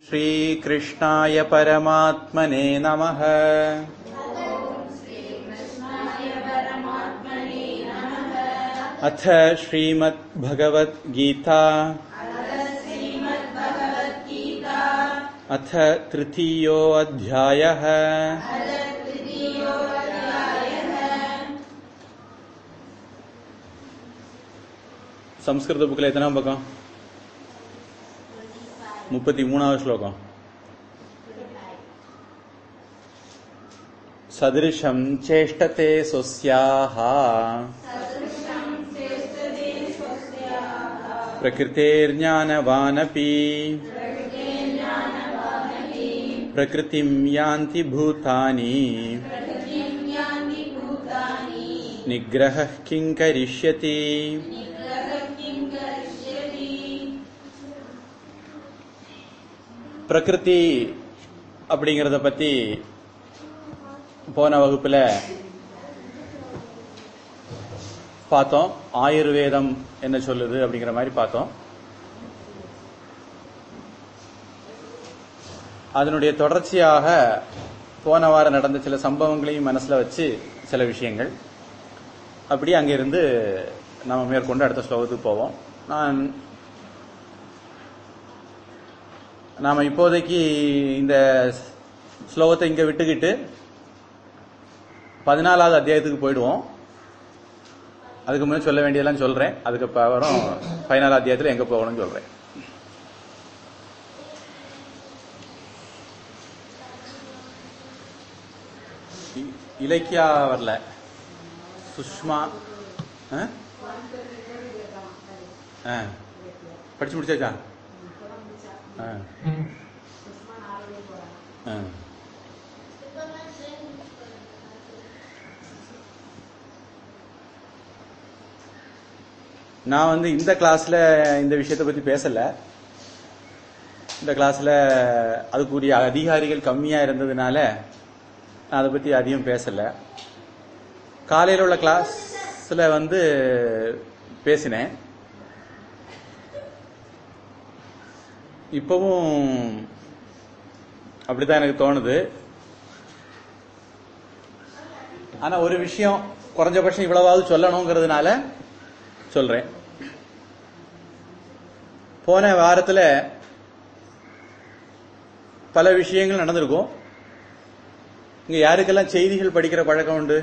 श्रीकृष्णाय परमात्मने नमः अथ श्रीमद्भगवद्गीता अथ तृतीयोऽध्यायः संस्कृत புக்கில் எத்தனாம் பக்கம் முப்பத்தி மூணாவது ஸ்லோகம் சதிருஷம் சேஷ்டதே சொஸ்யாः प्रकृतेर्ज्ञानवानपि प्रकृतिं यान्ति भूतानि निग्रहः किं करिष्यति பிரகிருதி அப்படிங்கறத பத்தி போன வகுப்புல பார்த்தோம் ஆயுர்வேதம் என்ன சொல்லுது அப்படிங்கிற மாதிரி பார்த்தோம் அதனுடைய தொடர்ச்சியாக போன வாரம் நடந்த சில சம்பவங்களையும் மனசுல வச்சு சில விஷயங்கள் அப்படி அங்கிருந்து நம்ம மேற்கொண்டு அடுத்த ஸ்லோகத்துக்கு போவோம் நான் நாம இப்போதைக்கு இந்த ஸ்லோகத்தை இங்க விட்டுக்கிட்டு பதினாலாவது அத்தியாயத்துக்கு போயிடுவோம் அதுக்கு முன்னாடி சொல்ல வேண்டியதெல்லாம் சொல்றேன் அதுக்கு அப்புறம் ஃபைனல் அத்தியாயத்தில் எங்க போகணும்னு சொல்றேன் இ- இலக்கியா வரல சுஷ்மா ஆ? ஆ. படிச்சு முடிச்சாச்சா ஆ. ஆ. நான் வந்து இந்த கிளாஸ்ல இந்த விஷயத்தை பத்தி பேசல இந்த கிளாஸ்ல அதுக்குரிய அதிகாரிகள் கம்மியா இருந்ததுனால நான் அதை பத்தி அதிகம் பேசல காலையில் உள்ள கிளாஸ்ல வந்து பேசினேன் இப்பவும் அப்படித்தான் எனக்கு தோணுது ஆனா ஒரு விஷயம் குறைஞ்சபட்சம் இவ்வளவாவது சொல்லணுங்கிறதுனால சொல்றேன் போன வாரத்துல பல விஷயங்கள் நடந்திருக்கும் இங்க யாருக்கெல்லாம் செய்திகள் படிக்கிற பழக்கம் உண்டு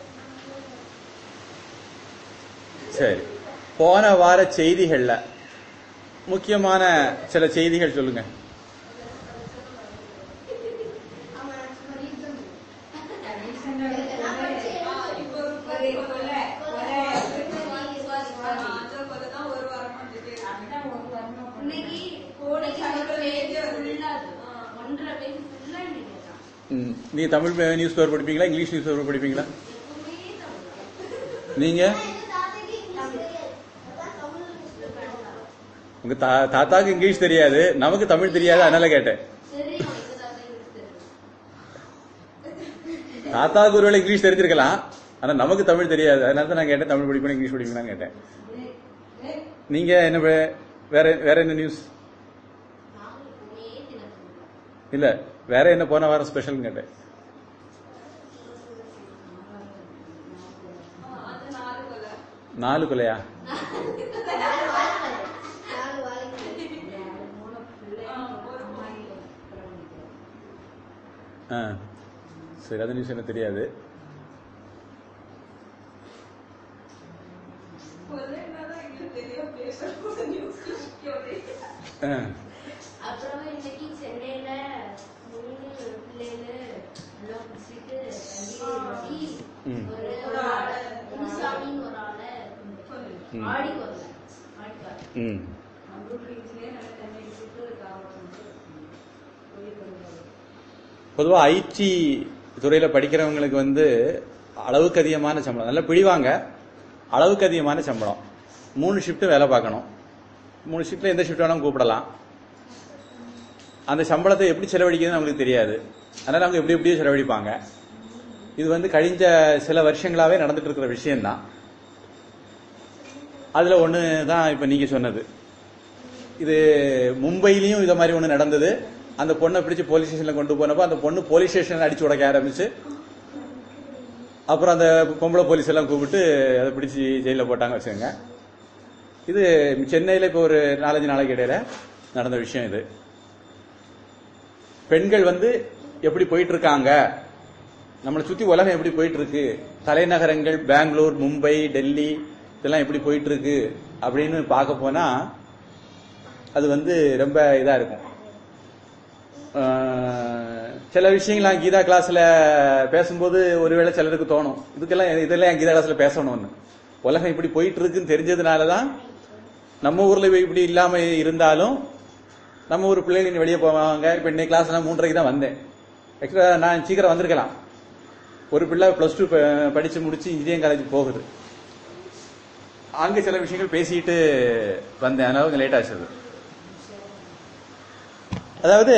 சரி போன வார செய்திகள்ல முக்கியமான சில செய்திகள் சொல்லுங்க ம், நீங்க தமிழ் நியூஸ் பேப்பர் படிப்பீங்களா இங்கிலீஷ் நியூஸ் பேப்பர் படிப்பீங்களா நீங்க உங்க தா- தாத்தாக்கு இங்கிலீஷ் தெரியாது நமக்கு தமிழ் தெரியாது அதனால கேட்டேன் தாத்தாக்கு ஒருவேளை இங்கிலீஷ் தெரிஞ்சிருக்கலாம் ஆனா நமக்கு தமிழ் தெரியாது அதனால தான் நான் கேட்டேன் தமிழ் படிப்பேன் இங்கிலீஷ் படிப்பீங்களான்னு கேட்டேன் நீங்க என்ன வே- வேற வேற என்ன நியூஸ் இல்ல வேற என்ன போன வாரம் ஸ்பெஷல் கேட்டேன் நாலு கொலையா ஆ சரி அது நியூஸ் எனக்கு தெரியாது ஆ, அப்புறம் இன்னைக்கு சென்னையில மூணு பிள்ளைகளு எல்லாம் குடிச்சிட்டு வண்டி ஓட்டி ம். ஒரு ஒரு ஆளு முனுசாமின்னு ஒரு ஆளை ம். ஆடி வரல ஆடிக்கார் ம் பொதுவா ஐடி துறையில படிக்கிறவங்களுக்கு வந்து அளவுக்கு அதிகமான சம்பளம் நல்லா பிடிவாங்க அளவுக்கு அதிகமான சம்பளம் மூணு ஷிஃப்ட் வேலை பார்க்கணும் மூணு ஷிஃப்ட்ல எந்த ஷிஃப்ட் வேணாலும் கூப்பிடலாம் அந்த சம்பளத்தை எப்படி செலவழிக்கிறதுன்னு நமக்கு தெரியாது அதனால அவங்க எப்படி எப்படியோ செலவழிப்பாங்க இது வந்து கழிஞ்ச சில வருஷங்களாவே நடந்துட்டு இருக்கிற விஷயம்தான் அதுல ஒண்ணு தான் இப்ப நீங்க சொன்னது இது மும்பையிலயும் இத மாதிரி ஒண்ணு நடந்தது அந்த பொண்ணை பிடிச்சு போலீஸ் ஸ்டேஷன்ல கொண்டு போனப்போ அந்த பொண்ணு போலீஸ் ஸ்டேஷன் அடிச்சு உடைக்க ஆரம்பிச்சு அப்புறம் அந்த பொம்பளை போலீஸ் எல்லாம் கூப்பிட்டு அதை பிடிச்சி ஜெயிலில் போட்டாங்க வச்சுக்கோங்க இது சென்னையில் இப்போ ஒரு நாலஞ்சு நாளைக்கு இடையில நடந்த விஷயம் இது பெண்கள் வந்து எப்படி போயிட்டு இருக்காங்க நம்மளை சுத்தி உலகம் எப்படி போயிட்டு இருக்கு தலைநகரங்கள் பெங்களூர் மும்பை டெல்லி இதெல்லாம் எப்படி போயிட்டு இருக்கு அப்படின்னு பார்க்க போனா அது வந்து ரொம்ப இதா இருக்கும் ஆஹ் சில விஷயங்கள்லாம் கீதா கிளாஸ்ல பேசும்போது ஒருவேளை சிலருக்கு தோணும் இதுக்கெல்லாம் இதெல்லாம் என் கீதா கிளாஸ்ல பேசணும்னு உலகம் இப்படி போயிட்டு இருக்குன்னு தெரிஞ்சதுனாலதான் நம்ம ஊர்ல இப்படி இல்லாம இருந்தாலும் நம்ம ஊர் பிள்ளைங்க வெளியே போவாங்க இப்ப இன்னைக்கு கிளாஸ் நான் மூன்றரைக்கு தான் வந்தேன் ஆக்சுவலா நான் சீக்கிரம் வந்திருக்கலாம் ஒரு பிள்ளை பிளஸ் டூ படிச்சு முடிச்சு இன்ஜினியரிங் காலேஜ் போகுது அங்க சில விஷயங்கள் பேசிட்டு வந்தேன் அதனால கொஞ்சம் லேட் ஆச்சு அது. அதாவது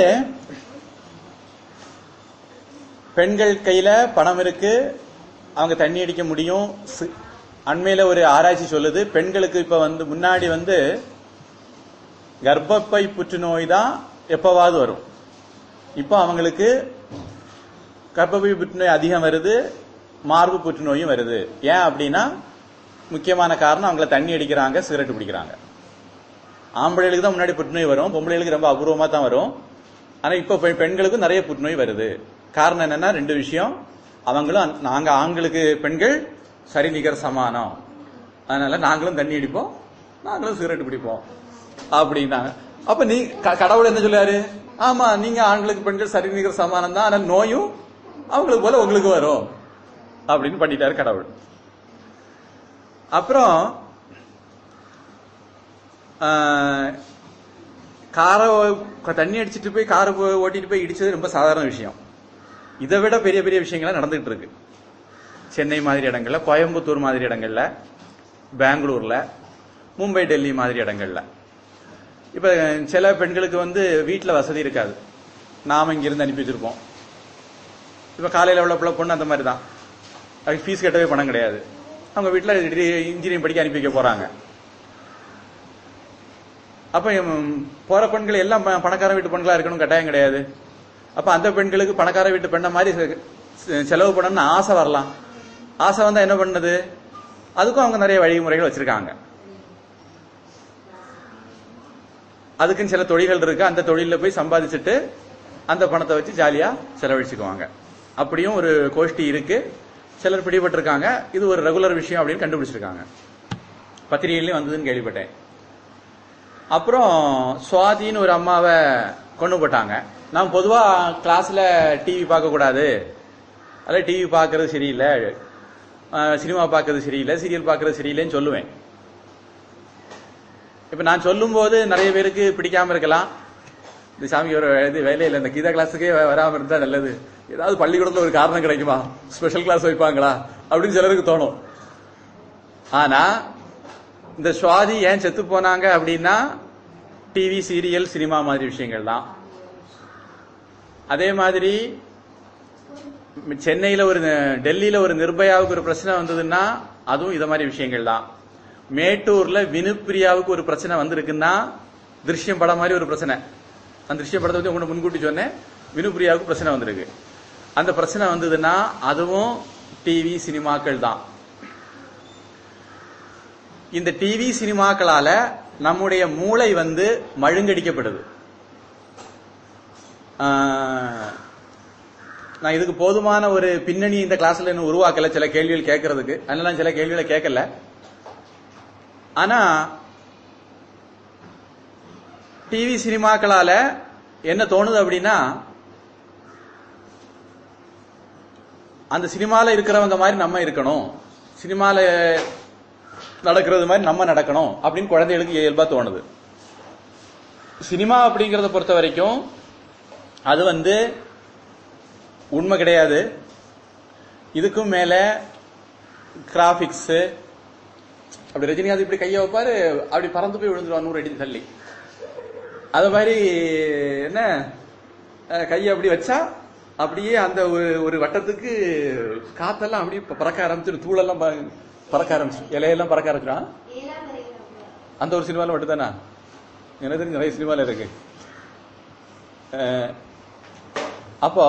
பெண்கள் கையில பணம் இருக்கு அவங்க தண்ணி அடிக்க முடியும் சி- அண்மையில ஒரு ஆராய்ச்சி சொல்லுது பெண்களுக்கு இப்ப வந்து முன்னாடி வந்து கர்ப்பப்பை புற்றுநோய் தான் எப்பவாவது வரும் இப்போ அவங்களுக்கு கர்ப்பப்பை புற்றுநோய் அதிகம் வருது மார்பு புற்றுநோயும் வருது ஏன் அப்படின்னா முக்கியமான காரணம் அவங்கள தண்ணி அடிக்கிறாங்க சிகரெட் பிடிக்கிறாங்க ஆம்பளைகளுக்கு தான் முன்னாடி புற்றுநோய் வரும் பொம்பளைகளுக்கு ரொம்ப அபூர்வமா தான் வரும் ஆனா இப்ப பெ- பெண்களுக்கும் நிறைய புற்றுநோய் வருது காரணம் என்னன்னா ரெண்டு விஷயம் அவங்களும் அந்த- நாங்க ஆண்களுக்கு பெண்கள் சரிநிகர் சமானம் அதனால நாங்களும் தண்ணி அடிப்போம் நாங்களும் சிகரெட் பிடிப்போம் அப்படின்னாங்க அப்ப நீ க- கடவுள் என்ன சொல்றாரு ஆமா நீங்க ஆண்களுக்கு பெண்கள் சரிநிகர் சமானம் தான் ஆனா நோயும் அவங்களுக்கு போல உங்களுக்கு வரும் அப்படின்னு பண்ணிட்டாரு கடவுள் அப்புறம் ஆஹ், காரை ஓ- தண்ணி அடிச்சிட்டு போய் காரை போ- ஓட்டிட்டு போய் இடிச்சது ரொம்ப சாதாரண விஷயம் இதை விட பெரிய பெரிய விஷயங்கள்லாம் நடந்துகிட்டு இருக்கு சென்னை மாதிரி இடங்கள்ல கோயம்புத்தூர் மாதிரி இடங்கள்ல பெங்களூர்ல மும்பை டெல்லி மாதிரி இடங்கள்ல இப்ப சில பெண்களுக்கு வந்து வீட்டுல வசதி இருக்காது நாம இங்க இருந்து அனுப்பி வச்சிருப்போம் இப்ப காலையில உள்ள பிள்ளை பொண்ணு அந்த மாதிரி தான் அதுக்கு ஃபீஸ் கட்டவே பணம் கிடையாது அவங்க வீட்டுல இன்ஜினியரிங் படிக்க அனுப்பி வைக்க போறாங்க அப்ப ம், போற பெண்கள் எல்லாம் ப- பணக்கார வீட்டு பெண்களா இருக்கணும் கட்டாயம் கிடையாது அப்ப அந்த பெண்களுக்கு பணக்கார வீட்டு பெண்ண மாதிரி செ- செ- செலவு பண்ணணும்னு ஆசை வரலாம் ஆசை வந்தா என்ன பண்ணுது அதுக்கும் அவங்க நிறைய வழிமுறைகள் வச்சிருக்காங்க அதுக்குன்னு சில தொழில்கள் இருக்கு அந்த தொழில போய் சம்பாதிச்சுட்டு அந்த பணத்தை வச்சு ஜாலியா செலவழிச்சுக்குவாங்க அப்படியும் ஒரு கோஷ்டி இருக்கு சிலர் பிடிபட்டிருக்காங்க இது ஒரு ரெகுலர் விஷயம் அப்படின்னு கண்டுபிடிச்சிருக்காங்க பத்திரிகையிலயும் வந்ததுன்னு கேள்விப்பட்டேன் அப்புறம் சுவாதின்னு ஒரு அம்மாவை கொண்டு போட்டாங்க நான் பொதுவா கிளாஸ்ல டிவி பார்க்க கூடாது அல்ல டிவி பார்க்கறது சரியில்லை அஹ் சினிமா பார்க்கறது சரியில்லை சீரியல் பார்க்கறது சரியில்லைன்னு சொல்லுவேன் இப்ப நான் சொல்லும்போது நிறைய பேருக்கு பிடிக்காம இருக்கலாம் இந்த சாமி ஒரு இது வேலையில இந்த கீதா கிளாஸுக்கே வராம இருந்தா நல்லது ஏதாவது பள்ளிக்கூடத்துல ஒரு காரணம் கிடைக்குமா ஸ்பெஷல் கிளாஸ் வைப்பாங்களா அப்படின்னு சிலருக்கு தோணும் ஆனா இந்த சுவாதி ஏன் செத்து போனாங்க அப்படின்னா டிவி சீரியல் சினிமா மாதிரி விஷயங்கள் தான் அதே மாதிரி சென்னையில ஒரு டெல்லியில ஒரு நிர்பயாவுக்கு ஒரு பிரச்சனை வந்ததுன்னா அதுவும் இத மாதிரி விஷயங்கள் தான் மேட்டூர்ல வினுப்பிரியாவுக்கு ஒரு பிரச்சனை வந்திருக்குன்னா திருஷ்யம் படம் மாதிரி ஒரு பிரச்சனை அந்த திருஷ்யம் படத்தை பத்தி உங்களை முன்கூட்டி சொன்னேன் வினுப்பிரியாவுக்கு பிரச்சனை வந்திருக்கு அந்த பிரச்சனை வந்ததுன்னா அதுவும் டிவி சினிமாக்கள் தான் இந்த டிவி சினிமாக்களால நம்முடைய மூளை வந்து மழுங்கடிக்கப்படுது ஆஹ், நான் இதுக்கு போதுமான ஒரு பின்னணி இந்த கிளாஸ்ல இன்னும் உருவாக்கல சில கேள்விகள் கேட்கறதுக்கு அதனால நான் சில கேள்விகளை கேட்கல ஆனா டிவி சினிமாக்களால என்ன தோணுது அப்படின்னா அந்த சினிமால இருக்கிறவங்க மாதிரி நம்ம இருக்கணும் சினிமால நடக்கிறது மாதிரி நம்ம நடக்கணும் அப்படின்னு குழந்தைகளுக்கு இயல்பா தோணுது சினிமா அப்படிங்கறத பொறுத்த வரைக்கும் அது வந்து உண்மை கிடையாது இதுக்கும் மேல கிராபிக்ஸ் அப்படி ரஜினிகாந்த் இப்படி கையை வைப்பாரு அப்படி பறந்து போய் விழுந்துருவான் நூறு அடி தள்ளி அது மாதிரி என்ன அஹ், கையை அப்படி வச்சா அப்படியே அந்த ஒரு ஒரு வட்டத்துக்கு காத்தெல்லாம் அப்படியே ப- பறக்க ஆரம்பிச்சிடும் தூளெல்லாம் ப- பறக்க ஆரம்பிச்சு இலையெல்லாம் பறக்க ஆரம்பிச்சிடும் ஏழாம் வரைக்கும் அந்த ஒரு சினிமால மட்டும் தானா எனக்கு தெரிஞ்சு நிறைய சினிமால இருக்கு அஹ், அப்போ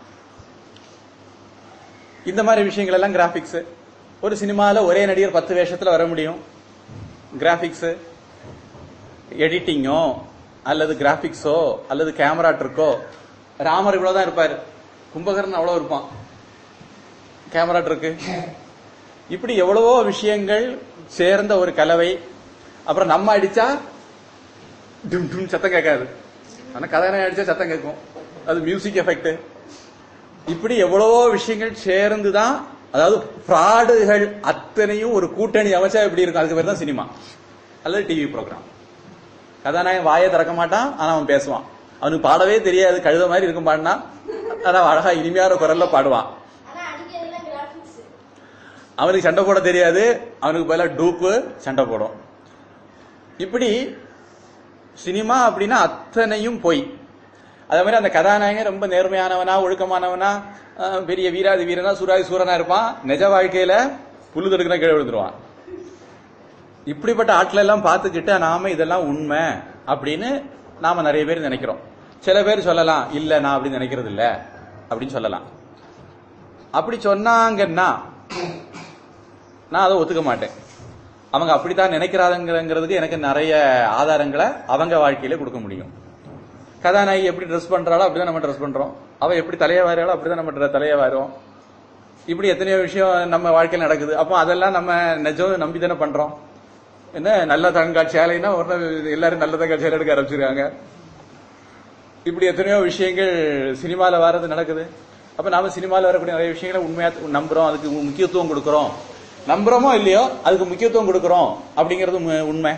இந்த மாதிரி விஷயங்கள் எல்லாம் கிராபிக்ஸ் ஒரு சினிமால ஒரே நடிகர் பத்து வேஷத்துல வர முடியும் கிராபிக்ஸ் எடிட்டிங்கோ அல்லது கிராபிக்ஸோ அல்லது கேமரா ட்ரிக்கோ ராமர் இவ்வளவுதான் இருப்பாரு கும்பகரன் அவ்வளவு இருப்பான் கேமரா ட்ரிக்கு இப்படி எவ்வளவோ விஷயங்கள் சேர்ந்த ஒரு கலவை அப்புறம் நம்ம அடிச்சா டும் டும் சத்தம் கேட்காது ஆனா கதாநாயகன் அடிச்சா சத்தம் கேட்கும் அது மியூசிக் எஃபெக்ட் இப்படி எவ்வளவோ விஷயங்கள் சேர்ந்து தான் அதாவது ஃப்ராடுகள் அத்தனையும் ஒரு கூட்டணி அமைச்சா எப்படி இருக்கும் அதுக்கு பேர் தான் சினிமா அல்லது டிவி ப்ரோக்ராம் கதாநாயகன் வாயை திறக்க மாட்டான் ஆனா அவன் பேசுவான் அவனுக்கு பாடவே தெரியாது கழுத மாதிரி இருக்கும் பாடினா ஆனா அழகா இனிமையான குரல்ல பாடுவான் ஆனா அடிக்கிறதுலாம் கிராபிக்ஸ் அவனுக்கு சண்டை போட தெரியாது அவனுக்கு பதிலா டூப்பு சண்டை போடும் இப்படி சினிமா அப்படின்னா அத்தனையும் பொய் அதே மாதிரி அந்த கதாநாயகன் ரொம்ப நேர்மையானவனா ஒழுக்கமானவனா அஹ், பெரிய வீராதி வீரனா சூராதி சூரனா இருப்பான் நிஜ வாழ்க்கையில புல்லு தடுக்கிற கீழே விழுந்துருவான் இப்படிப்பட்ட ஆட்களை எல்லாம் பார்த்துக்கிட்டு நாம இதெல்லாம் உண்மை அப்படின்னு நாம நிறைய பேர் நினைக்கிறோம் சில பேர் சொல்லலாம் இல்ல நான் அப்படி நினைக்கிறது இல்ல அப்படின்னு சொல்லலாம் அப்படி சொன்னாங்கன்னா நான் அதை ஒத்துக்க மாட்டேன் அவங்க அப்படித்தான் நினைக்கிறாங்கிறதுக்கு எனக்கு நிறைய ஆதாரங்களை அவங்க வாழ்க்கையில கொடுக்க முடியும் கதாநாயகி எப்படி ட்ரெஸ் பண்றாளோ அப்படிதான் நம்ம ட்ரெஸ் பண்றோம் அவ எப்படி தலைய வாராளோ அப்படிதான் நம்ம dre- தலைய வாரோம் இப்படி எத்தனையோ விஷயம் நம்ம வாழ்க்கையில் நடக்குது அப்போ அதெல்லாம் நம்ம நிஜம் நம்பி தானே பண்றோம் என்ன நல்ல தங்காட்சி சேலைன்னா உடனே எல்லாரும் நல்ல தங்காட்சி சேலை எடுக்க ஆரம்பிச்சிருக்காங்க இப்படி எத்தனையோ விஷயங்கள் சினிமால வர்றது நடக்குது அப்ப நாம சினிமால வரக்கூடிய நிறைய விஷயங்களை உண்மையா நம்புறோம் அதுக்கு முக்கியத்துவம் கொடுக்கறோம் நம்புறோமோ இல்லையோ அதுக்கு முக்கியத்துவம் கொடுக்கறோம் அப்படிங்கிறது உண்மை- உண்மை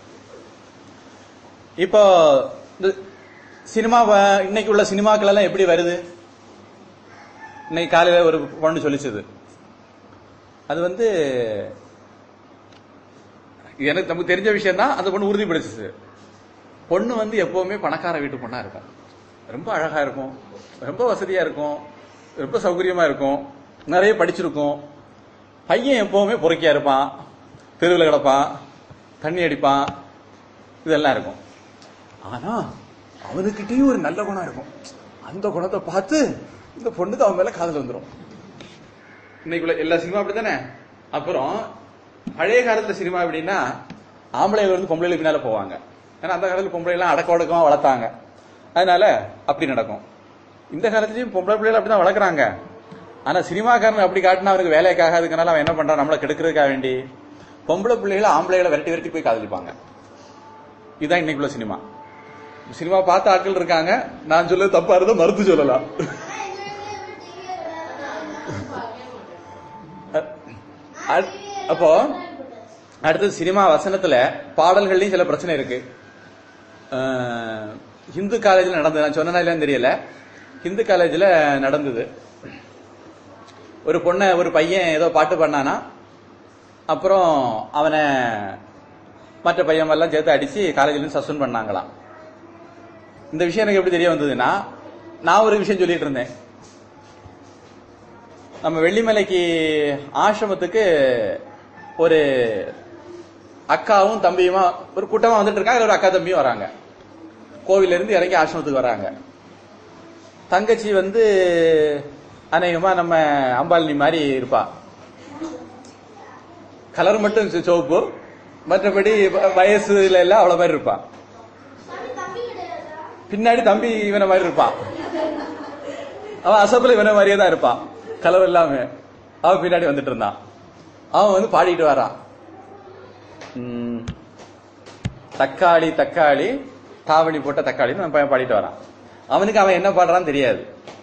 இப்போ இந்த சினிமா வ- இன்னைக்கு உள்ள சினிமாக்கள் எல்லாம் எப்படி வருது இன்னைக்கு காலையில ஒரு பொண்ணு சொல்லிச்சது அது வந்து எனக்கு நமக்கு தெரிஞ்ச விஷயம் தான் அந்த பொண்ணு உறுதிப்படுத்துச்சு பொண்ணு வந்து எப்பவுமே பணக்கார வீட்டு பொண்ணா இருக்கும் ரொம்ப அழகா இருக்கும் ரொம்ப வசதியா இருக்கும் ரொம்ப சௌகரியமா இருக்கும் நிறைய படிச்சிருக்கும் பையன் எப்பவுமே பொறுக்கியா இருப்பான் தெருவில் கிடப்பான் தண்ணி அடிப்பான் இதெல்லாம் இருக்கும் ஆனா அவனுக்கிட்டயும் ஒரு நல்ல குணம் இருக்கும் அந்த குணத்தை பார்த்து இந்த பொண்ணுக்கு அவன் மேல காதல் வந்துடும் இன்னைக்குள்ள எல்லா சினிமா அப்படித்தானே அப்புறம் பழைய காலத்துல சினிமா எப்படின்னா ஆம்பளைகள் வந்து பொம்பளைகளுக்கு பின்னால போவாங்க ஏன்னா அந்த காலத்துல பொம்பளை எல்லாம் அடக்க ஒடுக்கமா வளர்த்தாங்க அதனால அப்படி நடக்கும் இந்த காலத்துலயும் பொம்பளை பிள்ளைகள் அப்படிதான் வளர்க்குறாங்க ஆனா சினிமாக்காரன் அப்படி காட்டினா அவனுக்கு வேலைக்காகாதுக்கனால அவன் என்ன பண்றான் நம்மளை கெடுக்கிறதுக்காக வேண்டி பொம்பளை பிள்ளைகளை ஆம்பளைகளை விரட்டி விரட்டி போய் காதலிப்பாங்க இதுதான் இன்னைக்குள்ள சினிமா சினிமா பார்த்த ஆட்கள் இருக்காங்க நான் சொல்ல தப்பா இருந்தா மறுத்து சொல்லலாம் அ- அப்போ அடுத்தது சினிமா வசனத்துல பாடல்கள்லயும் சில பிரச்சனை இருக்கு அஹ், ஹிந்து காலேஜில் நடந்தது நான் சொன்னா இல்லையான்னு தெரியல ஹிந்து காலேஜில் நடந்தது ஒரு பொண்ணை ஒரு பையன் ஏதோ பாட்டு பண்ணானா அப்புறம் அவனை மற்ற பையன் எல்லாம் சேர்த்து அடிச்சு காலேஜ்ல சஸ்பெண்ட் பண்ணாங்களாம் இந்த விஷயம் எனக்கு எப்படி தெரிய வந்ததுன்னா நான் ஒரு விஷயம் சொல்லிட்டு இருந்தேன் நம்ம வெள்ளிமலைக்கு ஆசிரமத்துக்கு ஒரு அக்காவும் தம்பியுமா ஒரு கூட்டமா வந்துட்டு இருக்காங்க அதுல ஒரு அக்கா தம்பியும் வராங்க கோவில்ல இருந்து இறங்கி ஆசிரமத்துக்கு வராங்க தங்கச்சி வந்து அநேகமா நம்ம அம்பாலினி மாதிரி இருப்பா கலர் மட்டும் சி- சிவப்பு மற்றபடி வ- வயசுல எல்லாம் அவ்வளவு மாதிரி இருப்பா தம்பி கிடையாதா பின்னாடி தம்பி இவனை மாதிரி இருப்பான் அவன் அசப்பில் இவனை மாதிரியே தான் இருப்பான் கலர் இல்லாம அவன் பின்னாடி வந்துட்டு இருந்தான் அவன் வந்து பாடிட்டு வரான் உம், தக்காளி தக்காளி தாவணி போட்ட தக்காளின்னு அவன் பையன் பாடிட்டு வரான் அவனுக்கு அவன் என்ன பாடுறான்னு தெரியாது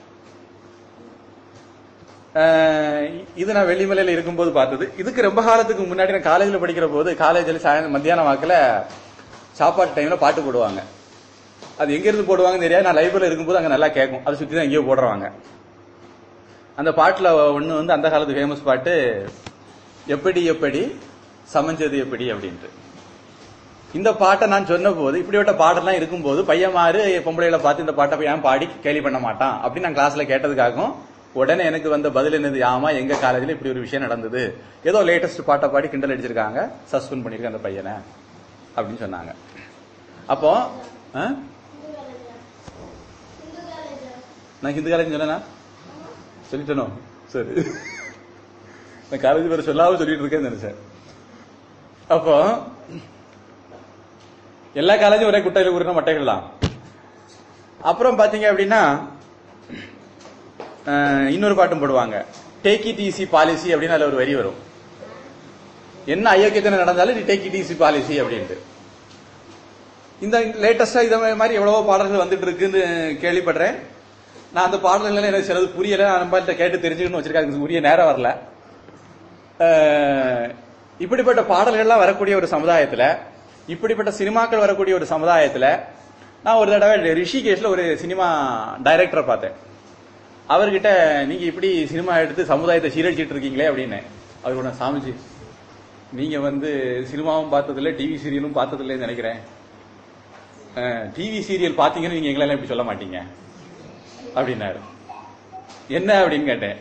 அஹ், இது நான் வெள்ளிமலையில இருக்கும்போது பார்த்தது இதுக்கு ரொம்ப காலத்துக்கு முன்னாடி நான் காலேஜில் படிக்கிற போது காலேஜில் சாயந்தரம் மத்தியான வாக்கில் சாப்பாட்டு டைம்ல பாட்டு போடுவாங்க அது எங்க இருந்து போடுவாங்கன்னு தெரியாது நான் லைப்ரரியில் இருக்கும்போது அங்க நல்லா கேட்கும் அதை சுத்தி தான் எங்கேயோ போடுறாங்க அந்த பாட்டுல ஒண்ணு வந்து அந்த காலத்து ஃபேமஸ் பாட்டு எப்படி எப்படி சமைஞ்சது எப்படி அப்படின்ட்டு இந்த பாட்டை நான் சொன்ன போது இப்படிப்பட்ட பாட்டெல்லாம் இருக்கும்போது பையன்மாரு பொம்பளைகளை பார்த்து இந்த பாட்டை ஏன் பாடி கேலி பண்ண மாட்டான் அப்படின்னு நான் கிளாஸ்ல கேட்டதுக்காகவும் உடனே எனக்கு வந்த பதில் என்னது ஆமா எங்க காலேஜ்ல இப்படி ஒரு விஷயம் நடந்தது ஏதோ லேட்டஸ்ட் பாட்டை பாடி கிண்டல் அடிச்சிருக்காங்க சஸ்பெண்ட் பண்ணிருக்காங்க அந்த பையனை அப்படின்னு சொன்னாங்க அப்போ ஆ? நான் ஹிந்து காலேஜ் சொன்னேனா சொல்லிட்டனோ சரி நான் காலேஜ் பேர் சொல்லாம சொல்லிட்டு இருக்கேன்னு நினைச்சேன் அப்போ எல்லா காலேஜும் ஒரே குட்டையில ஊறின மட்டைகள் தான் அப்புறம் பாத்தீங்க அப்படின்னா அஹ், இன்னொரு பாட்டும் போடுவாங்க டேக் இட் ஈஸி பாலிசி அப்படின்னு அதுல ஒரு வரி வரும் என்ன அயோக்கியத்தனை நடந்தாலும் நீ டேக் இட் ஈஸி பாலிசி அப்படின்ட்டு இந்த லேட்டஸ்டா இத மாதிரி எவ்வளவோ பாடல்கள் வந்துட்டு இருக்குன்னு கேள்விப்படுறேன் நான் அந்த பாடல்கள் எனக்கு சிலது புரியல நான் நம்மள்ட்ட கேட்டு தெரிஞ்சுக்கணும்னு வச்சிருக்கேன் அதுக்கு உரிய நேரம் வரல அஹ், இப்படிப்பட்ட பாடல்கள்லாம் வரக்கூடிய ஒரு சமுதாயத்துல இப்படிப்பட்ட சினிமாக்கள் வரக்கூடிய ஒரு சமுதாயத்துல நான் ஒரு தடவை ரிஷிகேஷ்ல ஒரு சினிமா டைரக்டரை பார்த்தேன் அவர்கிட்ட நீங்க இப்படி சினிமா எடுத்து சமுதாயத்தை சீரழிச்சிட்டு இருக்கீங்களே அப்படின்னு அவர் கூட சாமிஜி நீங்க வந்து சினிமாவும் பார்த்ததில்ல டிவி சீரியலும் பார்த்ததில்லைன்னு நினைக்கிறேன் டிவி சீரியல் பார்த்தீங்கன்னு நீங்க எங்களெல்லாம் இப்படி சொல்ல மாட்டீங்க அப்படின்னாரு என்ன அப்படின்னு கேட்டேன்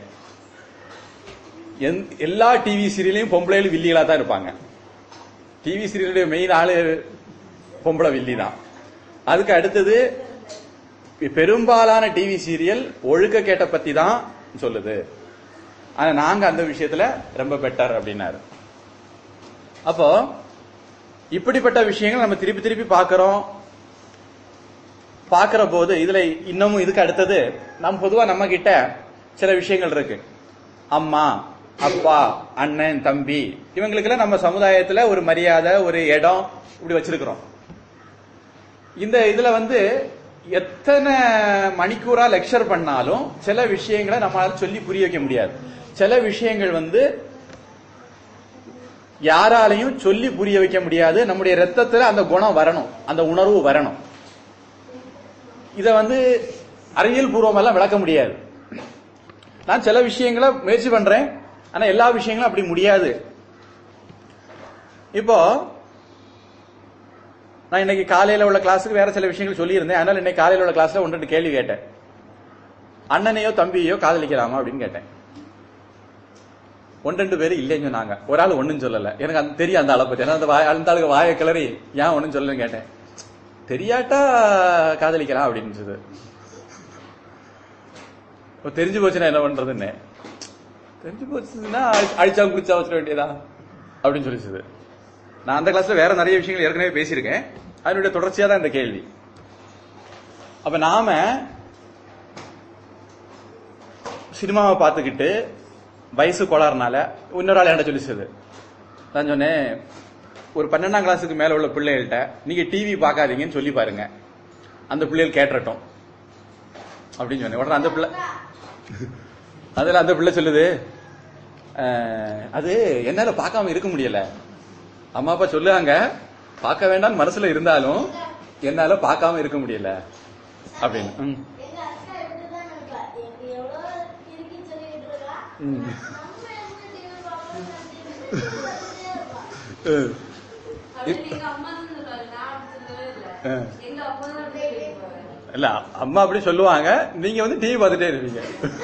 எந்த- எல்லா டிவி சீரியலையும் பொம்பளைகளும் வில்லிகளா தான் இருப்பாங்க டிவி சீரியலுடைய மெயின் ஆளு பொம்பளை வில்லி தான் அதுக்கு அடுத்தது பெரும்பாலான டிவி சீரியல் ஒழுக்க கேட்ட பத்தி தான் சொல்லுது ஆனா நாங்க அந்த விஷயத்துல ரொம்ப பெட்டர் அப்படின்னாரு அப்போ இப்படிப்பட்ட விஷயங்கள் நம்ம திருப்பி திருப்பி பார்க்கிறோம் பார்க்கிற போது இதுல இன்னமும் இதுக்கு அடுத்தது நம்ம பொதுவா நம்ம கிட்ட சில விஷயங்கள் இருக்கு அம்மா அப்பா அண்ணன் தம்பி இவங்களுக்கெல்லாம் நம்ம சமுதாயத்துல ஒரு மரியாதை ஒரு இடம் இப்படி வச்சிருக்கிறோம் இந்த இதுல வந்து எத்தனை மணிக்கூரா லெக்சர் பண்ணாலும் சில விஷயங்களை நம்மளால சொல்லி புரிய வைக்க முடியாது சில விஷயங்கள் வந்து யாராலையும் சொல்லி புரிய வைக்க முடியாது நம்முடைய ரத்தத்துல அந்த குணம் வரணும் அந்த உணர்வு வரணும் இத வந்து அறிவியல் பூர்வமெல்லாம் விளக்க முடியாது நான் சில விஷயங்களை முயற்சி பண்றேன் ஆனா எல்லா விஷயங்களும் அப்படி முடியாது இப்போ நான் இன்னைக்கு காலையில உள்ள கிளாஸுக்கு வேற சில விஷயங்கள் சொல்லியிருந்தேன் அதனால இன்னைக்கு காலையில உள்ள கிளாஸ்ல ஒன்று ரெண்டு கேள்வி கேட்டேன் அண்ணனையோ தம்பியோ காதலிக்கலாமா அப்படின்னு கேட்டேன் ஒன்று ரெண்டு பேர் இல்லைன்னு சொன்னாங்க ஒரு ஆள் ஒண்ணும் சொல்லல எனக்கு அந்த தெரியும் அந்த ஆளை பத்தி ஏன்னா அந்த வாய் அந்த ஆளுக்கு வாயை கிளறி ஏன் ஒண்ணும் சொல்லலன்னு கேட்டேன் தெரியாட்டா காதலிக்கலாம் அப்படின்னு சொல்லுது இப்போ தெரிஞ்சு போச்சுன்னா என்ன பண்றதுன்னு தெரிஞ்சு போச்சுன்னா அழி- அழிச்சா குளிச்சா வச்சிட வேண்டியதா அப்படின்னு சொல்லிச்சுது நான் அந்த கிளாஸ்ல வேற நிறைய விஷயங்கள் ஏற்கனவே பேசியிருக்கேன் அதனுடைய தொடர்ச்சியா தான் இந்த கேள்வி அப்ப நாம சினிமாவை பார்த்துக்கிட்டு வயசு கோளாறுனால இன்னொரு ஆள் என்கிட்ட சொல்லிச்சது நான் சொன்னேன் ஒரு பன்னெண்டாம் கிளாஸுக்கு மேல உள்ள பிள்ளைகள்கிட்ட நீங்க டிவி பார்க்காதீங்கன்னு சொல்லி பாருங்க அந்த பிள்ளைகள் கேட்டுறட்டும் அப்படின்னு சொன்னேன் உடனே அந்த பிள்ளை அதுல அந்த பிள்ளை சொல்லுது "அஹ், அது என்னால பார்க்காம இருக்க முடியல அம்மா அப்பா சொல்லுவாங்க பார்க்க வேண்டாம்னு மனசுல இருந்தாலும் என்னால பார்க்காம இருக்க முடியல அப்படின்னு ம். எங்க அக்கா இப்படிதான் இருக்கா. எனக்கு எவ்வளவு கிறுக்கி சொல்லிட்டு இருக்கா. ம். நம்ம எப்படி TV பார்ப்போம், நான் TV பார்த்துட்டே இருப்பா. அஹ். அப்படி நீங்க அம்மா தான் சொல்லுவாங்க. நான் அப்படி சொல்லவே இல்ல. ஆ. எங்க அப்பா தான் அப்படி சொல்லுவாங்க. இல்ல அம்மா அப்படி சொல்லுவாங்க நீங்க வந்து டிவி பார்த்துட்டே இருப்பீங்க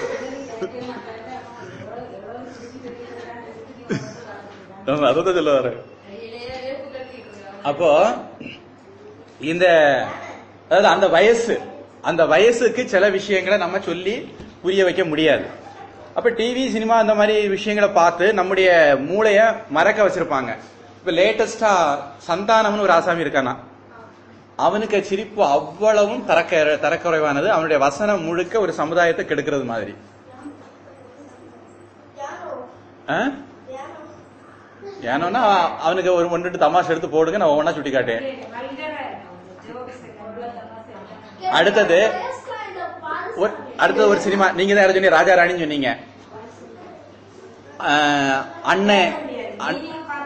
ஆமா, அதான் சொல்ல வரேன் கையிலேயே வேப்பு கட்டிட்டு இருக்காங்க. அப்போ இந்த அதாவது அந்த வயசு அந்த வயசுக்கு சில விஷயங்களை நம்ம சொல்லி புரிய வைக்க முடியாது அப்ப டிவி சினிமா அந்த மாதிரி விஷயங்களை பார்த்து நம்முடைய மூளைய மறக்க வச்சிருப்பாங்க இப்ப லேட்டஸ்டா சந்தானம்னு ஒரு ஆசாமி இருக்கானா அவனுக்கு சிரிப்பு அவ்வளவும் தரக்க தரக்குறைவானது அவனுடைய வசனம் முழுக்க ஒரு சமுதாயத்தை கெடுக்கிறது மாதிரி தியானம், ஆ? தியானம். ஏனோன்னா அவனுக்கு ஒரு ஒன்று ரெண்டு தமாஷ் எடுத்து போடுங்க நான் ஒவ்வொன்றா சுட்டி காட்டேன் அடுத்தது வயசுல இந்த பால் ஒரு அடுத்தது ஒரு சினிமா நீங்க தான் யாரை சொன்னீங்க ராஜா ராணின்னு சொன்னீங்க ஆஹ், அண்ணன் அண்-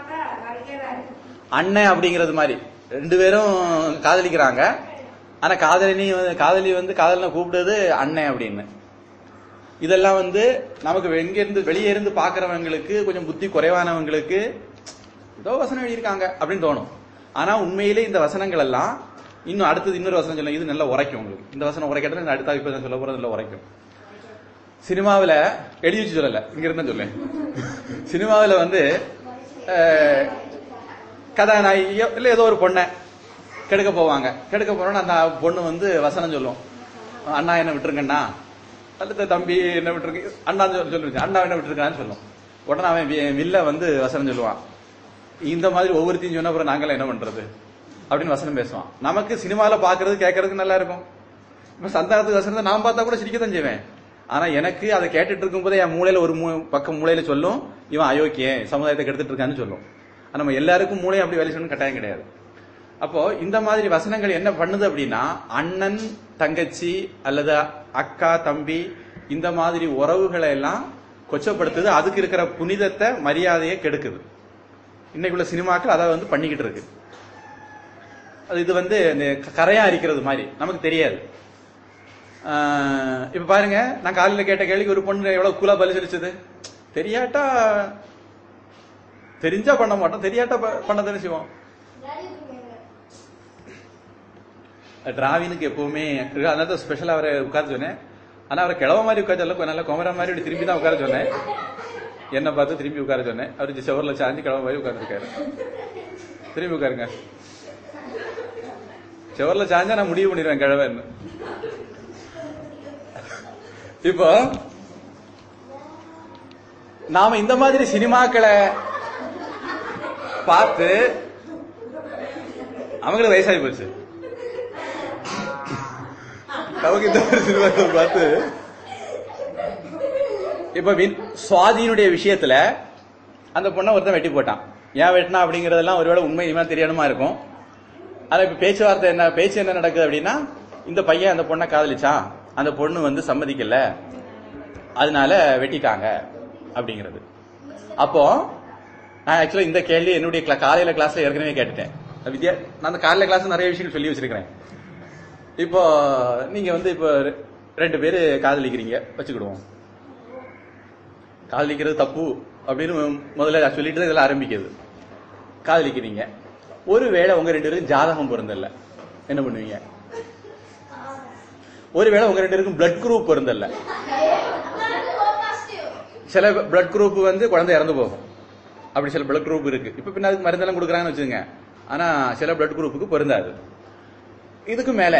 அண்ணன் அப்படிங்கிறது மாதிரி ரெண்டு பேரும் காதலிக்கிறாங்க ஆனா காதலினி வந்து- காதலி வந்து காதலனை கூப்பிடுறது அண்ணன் அப்படின்னு இதெல்லாம் வந்து நமக்கு எங்க இருந்து வெளியே இருந்து பாக்குறவங்களுக்கு கொஞ்சம் புத்தி குறைவானவங்களுக்கு ஏதோ வசனம் எழுதியிருக்காங்க அப்படின்னு தோணும் ஆனா உண்மையிலே இந்த வசனங்கள் எல்லாம் இன்னும் அடுத்தது இன்னொரு வசனம் சொல்ல இது நல்லா உரைக்கும் உங்களுக்கு இந்த வசனம் உரைக்கட்டும் அடுத்த இப்ப நான் சொல்ல போறது நல்லா உரைக்கும் சினிமாவுல எழுதி வச்சு சொல்லல இங்க இருந்தா சொல்லேன் சினிமாவுல வந்து அஹ், கதாநாயகியோ இல்ல ஏதோ ஒரு பொண்ணை கெடுக்க போவாங்க கெடுக்க போறோம்னா அந்த பொண்ணு வந்து வசனம் சொல்லும் அண்ணா என்ன விட்டுருங்கண்ணா அல்லது தம்பி என்ன விட்டுருக்கு அண்ணா சொல்லு அண்ணா என்ன விட்டுருக்கான்னு சொல்லும் உடனே அவன் வி- வில்ல வந்து வசனம் சொல்லுவான் இந்த மாதிரி ஒவ்வொருத்தையும் சொன்ன அப்புறம் நாங்களாம் என்ன பண்றது அப்படின்னு வசனம் பேசுவான் நமக்கு சினிமால பாக்குறது கேட்கறதுக்கு நல்லா இருக்கும் இப்ப சந்தானத்துக்கு வசனத்தை நான் பார்த்தா கூட சிரிக்கத்தான் செய்வேன் ஆனா எனக்கு அதை கேட்டுட்டு இருக்கும்போதே என் மூளையில ஒரு மூ- பக்கம் மூளையில சொல்லும் இவன் அயோக்கியன் சமுதாயத்தை கெடுத்துட்டு இருக்கான்னு சொல்லும் ஆனா, நம்ம எல்லாருக்கும் மூளை அப்படி வேலை செய்யணும் கட்டாயம் கிடையாது அப்போ இந்த மாதிரி வசனங்கள் என்ன பண்ணுது அப்படின்னா அண்ணன் தங்கச்சி அல்லது அக்கா தம்பி இந்த மாதிரி உறவுகளை எல்லாம் கொச்சப்படுத்துது அதுக்கு இருக்கிற புனிதத்தை மரியாதையை கெடுக்குது இன்னைக்குள்ள சினிமாக்கள் அதை வந்து பண்ணிக்கிட்டு இருக்கு அது இது வந்து இந்த கரையா அரிக்கிறது மாதிரி நமக்கு தெரியாது ஆஹ் இப்ப பாருங்க நான் காலையில கேட்ட கேள்விக்கு ஒரு பொண்ணு எவ்வளவு கூலா பலிசரிச்சது தெரியாட்டா தெரிஞ்சா பண்ண மாட்டோம் தெரியாட்டா ப- பண்ணதானே செய்வோம் டாடி இருக்கீங்க டிராவினுக்கு எப்பவுமே அதனால ஸ்பெஷலா அவரை உட்கார சொன்னேன் ஆனா அவரை கிழவ மாதிரி உட்கார சொல்ல நல்ல குமர மாதிரி இப்படி திரும்பி தான் உட்கார சொன்னேன் என்ன பார்த்து திரும்பி உட்கார சொன்னேன் அவர் செவரில் சாஞ்சு கிழவ மாதிரி உட்கார்ந்துருக்காரு திரும்பி உட்காருங்க செவரில் சாஞ்சா நான் முடிவு பண்ணிடுவேன் கிழவன்னு இப்போ நாம இந்த மாதிரி சினிமாக்களை பார்த்து அவங்களுக்கு வயசாகி போச்சு நமக்கு இந்த மாதிரி சினிமாக்களை பார்த்து இப்ப வின்- சுவாதியினுடைய விஷயத்துல அந்த பொண்ணை ஒருத்தன் வெட்டி போட்டான் ஏன் வெட்டினா அப்படிங்கறதெல்லாம் ஒருவேளை உண்மை இனிமே தெரியணுமா இருக்கும் ஆனா இப்ப பேச்சுவார்த்தை என்ன பேச்சு என்ன நடக்குது அப்படின்னா இந்த பையன் அந்த பொண்ணை காதலிச்சான் அந்த பொண்ணு வந்து சம்மதிக்கல அதனால வெட்டிட்டாங்க அப்படிங்கிறது அப்போ நான் ஆக்சுவலா இந்த கேள்வி என்னுடைய cla- காலையில கிளாஸ்ல ஏற்கனவே கேட்டுட்டேன் வித்யா நான் அந்த காலையில கிளாஸ் நிறைய விஷயங்கள் சொல்லி வச்சிருக்கிறேன் இப்போ நீங்க வந்து இப்போ ரெ- ரெண்டு பேரு காதலிக்கிறீங்க வச்சுக்கிடுவோம் காதலிக்கிறது தப்பு அப்படின்னு முதல்ல சொல்லிட்டு தான் இதெல்லாம் ஆரம்பிக்குது காதலிக்கிறீங்க ஒருவேளை உங்க ரெண்டு பேருக்கும் ஜாதகம் பொருந்தல்ல என்ன பண்ணுவீங்க ஒருவேளை உங்க ரெண்டு பேருக்கும் பிளட் குரூப் பொருந்தல்ல சில பிளட் குரூப் வந்து குழந்தை இறந்து போகும் அப்படி சில பிளட் குரூப் இருக்கு இப்ப பின்ன அதுக்கு மருந்தெல்லாம் கொடுக்குறாங்கன்னு வச்சுங்க ஆனா சில பிளட் குரூப்புக்கு பொருந்தாது இதுக்கு மேல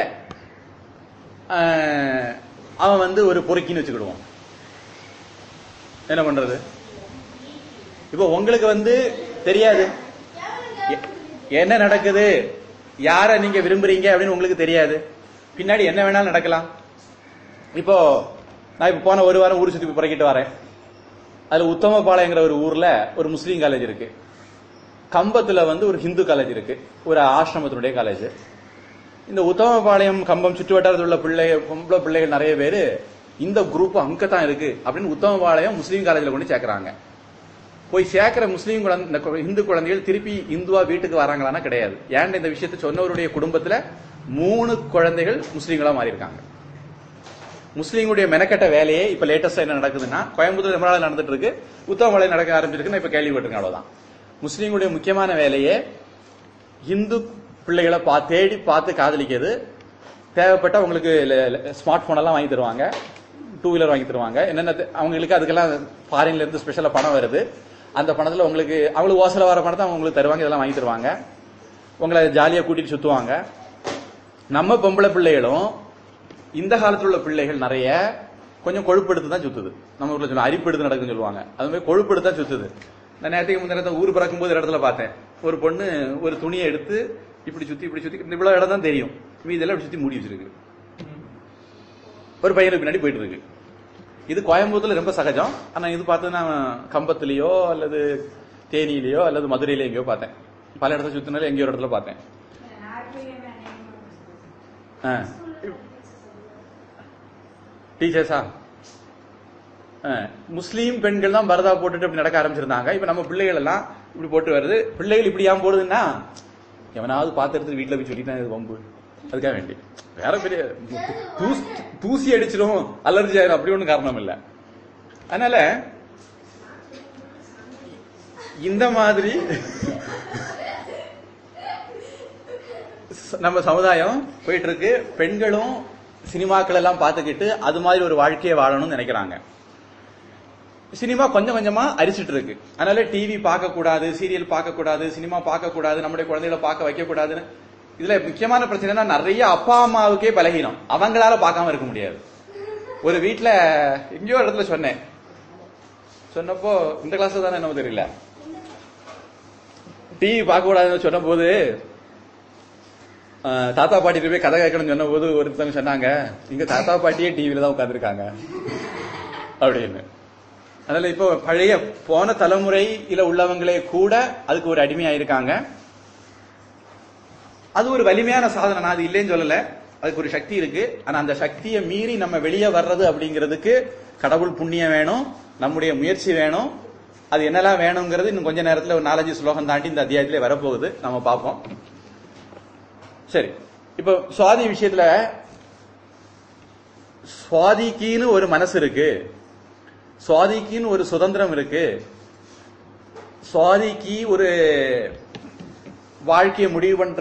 ஆஹ், அவன் வந்து ஒரு பொறுக்கின்னு வச்சுக்கிடுவான் என்ன பண்றது இப்போ உங்களுக்கு வந்து தெரியாது எ- என்ன நடக்குது யார நீங்க விரும்புறீங்க அப்படின்னு உங்களுக்கு தெரியாது பின்னாடி என்ன வேணாலும் நடக்கலாம் இப்போ நான் இப்ப போன ஒரு வாரம் ஊர் சுத்தி புறக்கிட்டு வரேன் அதுல உத்தமபாளையங்கிற ஒரு ஊர்ல ஒரு முஸ்லீம் காலேஜ் இருக்கு கம்பத்துல வந்து ஒரு ஹிந்து காலேஜ் இருக்கு ஒரு ஆசிரமத்தினுடைய காலேஜ் இந்த உத்தமபாளையம் கம்பம் சுற்று வட்டாரத்தில் உள்ள பிள்ளை பொம்பளை பிள்ளைகள் நிறைய பேரு இந்த குரூப் அங்க தான் இருக்கு அப்படின்னு உத்தமபாளையம் முஸ்லீம் காலேஜ்ல கொண்டு சேர்க்கறாங்க போய் சேர்க்கிற முஸ்லீம் குழந்தை இந்த கு- இந்து குழந்தைகள் திருப்பி இந்துவா வீட்டுக்கு வராங்களான்னா கிடையாது ஏன்டா இந்த விஷயத்தை சொன்னவருடைய குடும்பத்துல மூணு குழந்தைகள் முஸ்லீம்களா மாறி இருக்காங்க முஸ்லீம்களுடைய மெனக்கட்ட வேலையே இப்ப லேட்டஸ்டா என்ன நடக்குதுன்னா கோயம்புத்தூர் ரொம்ப நாள் நடந்துட்டு இருக்கு உத்தமபாளையம் நடக்க ஆரம்பிச்சிருக்குன்னு இப்ப கேள்விப்பட்டிருக்கேன் அவ்வளவுதான் முஸ்லீம்களுடைய முக்கியமான வேலையே இந்து பிள்ளைகளை பா தேடி பார்த்து காதலிக்கிறது தேவைப்பட்ட உங்களுக்கு ஸ்மார்ட் போன் எல்லாம் வாங்கி தருவாங்க டூ வீலர் வாங்கி தருவாங்க என்னென்ன தே- அவங்களுக்கு அதுக்கெல்லாம் ஃபாரின்ல இருந்து ஸ்பெஷலா பணம் வருது அந்த பணத்துல உங்களுக்கு அவங்களுக்கு ஓசல வர பணத்தை அவங்க உங்களுக்கு தருவாங்க இதெல்லாம் வாங்கி தருவாங்க உங்களை ஜாலியா கூட்டிட்டு சுத்துவாங்க நம்ம பொம்பளை பிள்ளைகளும் இந்த காலத்துல உள்ள பிள்ளைகள் நிறைய கொஞ்சம் கொழுப்பெடுத்து தான் சுத்துது நம்ம ஊர்ல சொல்லுவோம் அரிப்பெடுத்து நடக்குன்னு சொல்லுவாங்க அது மாதிரி கொழுப்பெடுத்து தான் சுத்துது நான் நேரத்துக்கு முந்தின ஊர் பிறக்கும் போது இடத்துல பார்த்தேன் ஒரு பொண்ணு ஒரு துணியை எடுத்து இப்படி சுத்தி இப்படி சுத்தி இந்த இவ்வளவு இடம் தான் தெரியும் மீதெல்லாம் இப்படி சுத்தி மூடி வச்சிருக்கு ஒரு பையனுக்கு பின்னாடி போயிட்டு இருக்கு இது கோயம்புத்தூர்ல ரொம்ப சகஜம் ஆனா இது பார்த்தா நான் கம்பத்திலேயோ அல்லது தேனியிலேயோ அல்லது மதுரையில எங்கேயோ பார்த்தேன் பல இடத்துல சுத்தினாலும் எங்கேயோ ஒரு இடத்துல பார்த்தேன் டீச்சர்ஸா முஸ்லீம் பெண்கள் தான் பரதா போட்டுட்டு இப்படி நடக்க ஆரம்பிச்சிருந்தாங்க இப்ப நம்ம பிள்ளைகள் எல்லாம் இப்படி போட்டு வருது பிள்ளைகள் இப்படி ஏன் போடுதுன்னா எவனாவது பார்த்து எடுத்து வீட்டுல போய் சொல்லிட்டான் இது வம்பு அதுக்காக வேண்டி வேற பெரிய தூஸ்- தூசி அடிச்சிடும் அலர்ஜி ஆயிரும் அப்படி ஒண்ணும் காரணம் இல்ல அதனால இந்த மாதிரி ச- நம்ம சமுதாயம் போயிட்டு இருக்கு பெண்களும் சினிமாக்கள் எல்லாம் பார்த்துக்கிட்டு அது மாதிரி ஒரு வாழ்க்கையை வாழணும்னு நினைக்கிறாங்க சினிமா கொஞ்சம் கொஞ்சமா அரிச்சிட்டு இருக்கு அதனால டிவி பார்க்க கூடாது சீரியல் பார்க்க கூடாது சினிமா பார்க்க கூடாது நம்முடைய குழந்தைகளை பார்க்க வைக்க கூடாதுன்னு இதுல முக்கியமான பிரச்சனைனா நிறைய அப்பா அம்மாவுக்கே பலகீனம் அவங்களால பார்க்காம இருக்க முடியாது ஒரு வீட்ல எங்கேயோ ஒரு இடத்துல சொன்னேன் சொன்னப்போ இந்த கிளாஸ்ல தானே என்னமோ தெரியல டிவி பார்க்க கூடாதுன்னு சொன்ன போது ஆஹ், தாத்தா பாட்டி போய் கதை கேட்கணும்னு சொன்ன போது ஒருத்தவங்க சொன்னாங்க இங்க தாத்தா பாட்டியே டிவில தான் உட்காந்துருக்காங்க அப்படின்னு அதனால இப்போ பழைய போன தலைமுறையில உள்ளவங்களே கூட அதுக்கு ஒரு அடிமையாயிருக்காங்க அது ஒரு வலிமையான சாதனை நான் அது இல்லைன்னு சொல்லல அதுக்கு ஒரு சக்தி இருக்கு ஆனா அந்த சக்தியை மீறி நம்ம வெளியே வர்றது அப்படிங்கிறதுக்கு கடவுள் புண்ணியம் வேணும் நம்முடைய முயற்சி வேணும் அது என்னெல்லாம் வேணுங்கிறது இன்னும் கொஞ்ச நேரத்துல ஒரு நாலஞ்சு ஸ்லோகம் தாண்டி இந்த அத்தியாயத்திலே வரப்போகுது நம்ம பார்ப்போம் சரி இப்போ சுவாதி விஷயத்துல சுவாதிக்குன்னு ஒரு மனசு இருக்கு சுவாதிக்குன்னு ஒரு சுதந்திரம் இருக்கு சுவாதிக்கு ஒரு வாழ்க்கையை முடிவு பண்ற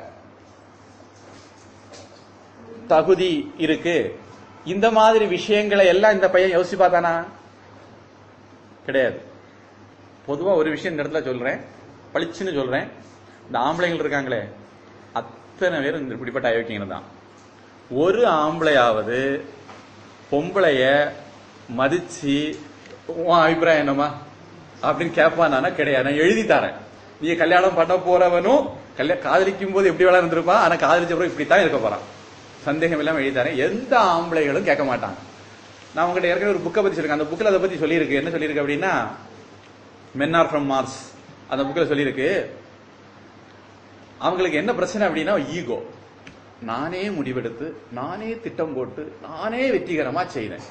தகுதி இருக்கு இந்த மாதிரி விஷயங்களை எல்லாம் இந்த பையன் யோசிச்சு பார்த்தானா கிடையாது பொதுவா ஒரு விஷயம் இந்த இடத்துல சொல்றேன் பளிச்சுன்னு சொல்றேன் இந்த ஆம்பளைங்கள் இருக்காங்களே அத்தனை பேரும் இந்த இப்படிப்பட்ட அயோக்கியங்க தான் ஒரு ஆம்பளையாவது பொம்பளைய மதிச்சு உன் அபிப்பிராயம் என்னமா அப்படின்னு கேட்பானா கிடையாது நான் எழுதி தரேன் நீ கல்யாணம் பண்ண போறவனும் கல்யாணம் காதலிக்கும் போது எப்படி வேணா இருந்திருப்பான் ஆனா காதலிச்ச பிறகு இப்படித்தான் இருக்க போறான் சந்தேகம் இல்லாம எழுதி தரேன் எந்த ஆம்பளைகளும் கேட்க மாட்டாங்க நான் உங்ககிட்ட ஏற்கனவே ஒரு புக்கை பத்தி சொல்லிருக்கேன் அந்த புக்கில் அதை பத்தி சொல்லியிருக்கு என்ன சொல்லியிருக்கு அப்படின்னா மென் ஆர் ஃப்ரம் மார்ஸ் அந்த புக்கில் சொல்லியிருக்கு அவங்களுக்கு என்ன பிரச்சனை அப்படின்னா ஈகோ நானே முடிவெடுத்து நானே திட்டம் போட்டு நானே வெற்றிகரமா செய்தேன்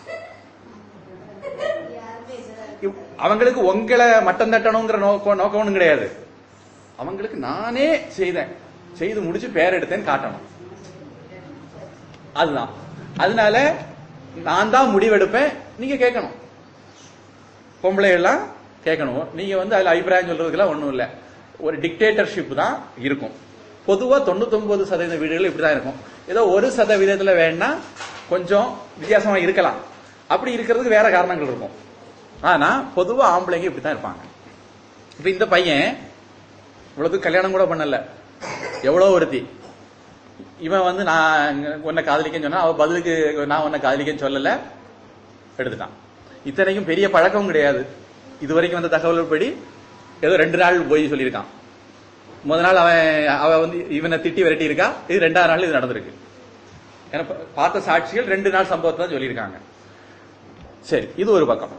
இவ்- அவங்களுக்கு உங்களை மட்டம் தட்டணுங்கிற நோக்கம் நோக்கம் ஒண்ணும் கிடையாது அவங்களுக்கு நானே செய்தேன் செய்து முடிச்சு பேர் எடுத்தேன்னு காட்டணும் அதுதான் அதனால நான் தான் முடிவெடுப்பேன் நீங்க கேட்கணும் பொம்பளை எல்லாம் கேட்கணும் நீங்க வந்து அதுல அபிப்பிராயம் சொல்றதுக்கெல்லாம் ஒண்ணும் இல்ல ஒரு டிக்டேட்டர்ஷிப் தான் இருக்கும் பொதுவா தொண்ணூத்தொன்பது சதவீத வீடுகள் இப்படிதான் இருக்கும் ஏதோ ஒரு சதவீதத்துல வேணா கொஞ்சம் வித்தியாசமா இருக்கலாம் அப்படி இருக்கிறதுக்கு வேற காரணங்கள் இருக்கும் ஆனா பொதுவா ஆம்பளைங்க இப்படித்தான் இருப்பாங்க இப்ப இந்த பையன் இவ்வளவுக்கு கல்யாணம் கூட பண்ணல எவ்வளவு ஒருத்தி இவன் வந்து நான் உன்னை காதலிக்கன்னு சொன்னா அவ பதிலுக்கு நான் உன்னை காதலிக்கன்னு சொல்லல எடுத்துட்டான் இத்தனைக்கும் பெரிய பழக்கம் கிடையாது இது வரைக்கும் வந்த தகவல் படி ஏதோ ரெண்டு நாள் போய் சொல்லியிருக்கான் முத நாள் அவன் அவ வந்து இவனை திட்டி விரட்டி இருக்கா இது ரெண்டாவது நாள் இது நடந்திருக்கு ஏன்னா பா- பார்த்த சாட்சிகள் ரெண்டு நாள் சம்பவத்தை தான் சொல்லியிருக்காங்க சரி இது ஒரு பக்கம்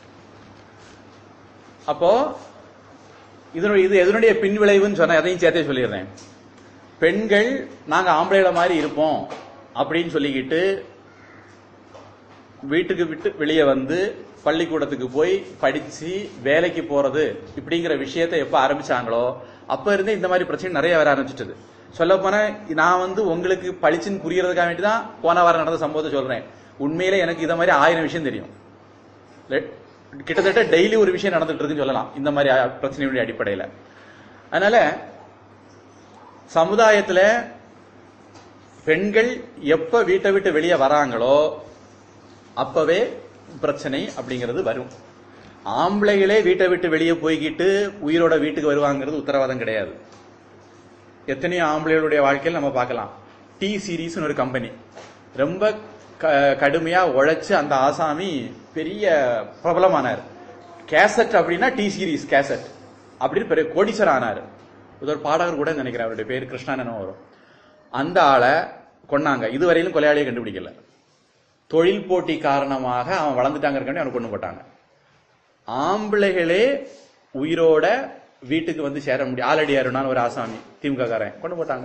அப்போ இதனுடைய இது எதனுடைய பின் விளைவுன்னு சொன்ன அதையும் சேர்த்தே சொல்லிடுறேன் பெண்கள் நாங்க ஆம்பளைகளை மாதிரி இருப்போம் அப்படின்னு சொல்லிக்கிட்டு வீட்டுக்கு விட்டு வெளியே வந்து பள்ளிக்கூடத்துக்கு போய் படிச்சு வேலைக்கு போறது இப்படிங்கிற விஷயத்தை எப்ப ஆரம்பிச்சாங்களோ அப்ப இருந்தே இந்த மாதிரி பிரச்சனை நிறைய வர ஆரம்பிச்சிட்டது சொல்ல போனா நான் வந்து உங்களுக்கு பளிச்சுன்னு புரியறதுக்காக வேண்டி தான் போன வாரம் நடந்த சம்பவத்தை சொல்றேன் உண்மையிலே எனக்கு இத மாதிரி ஆயிரம் விஷயம் தெரியும் Le- கிட்டத்தட்ட டெய்லி ஒரு விஷயம் நடந்துட்டு இருக்குன்னு சொல்லலாம் இந்த மாதிரி அ- பிரச்சனையுடைய அடிப்படையில அதனால சமுதாயத்துல பெண்கள் எப்ப வீட்டை விட்டு வெளியே வராங்களோ அப்பவே பிரச்சனை அப்படிங்கிறது வரும் ஆம்பளைகளே வீட்டை விட்டு வெளியே போய்கிட்டு உயிரோட வீட்டுக்கு வருவாங்கிறது உத்தரவாதம் கிடையாது எத்தனையோ ஆம்பளைகளுடைய வாழ்க்கையில் நம்ம பார்க்கலாம் டி சீரீஸ்னு ஒரு கம்பெனி ரொம்ப க- கடுமையா உழைச்சு அந்த ஆசாமி பெரிய பிரபலமானார் கேசட் அப்படின்னா டி சீரீஸ் கேசட் அப்படின்னு பெரிய கோடீஸ்வரர் ஆனார் இது ஒரு பாடகர் கூட நினைக்கிறேன் அவருடைய பேர் கிருஷ்ணானோ வரும் அந்த ஆளை கொன்னாங்க இதுவரையிலும் கொலையாளியை கண்டுபிடிக்கல தொழில் போட்டி காரணமாக அவன் வளர்ந்துட்டாங்க இருக்காண்டி அவனை கொண்டு போட்டாங்க ஆம்பளைகளே உயிரோட வீட்டுக்கு வந்து சேர முடியும் ஆலடி அருணான்னு ஒரு ஆசாமி திமுக காரன் கொண்டு போட்டாங்க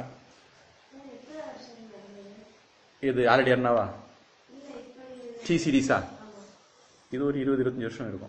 இது ஆலடி அருணாவா டி சீரீஸா இது ஒரு இருபது இருபத்தஞ்சு வருஷம் இருக்கும்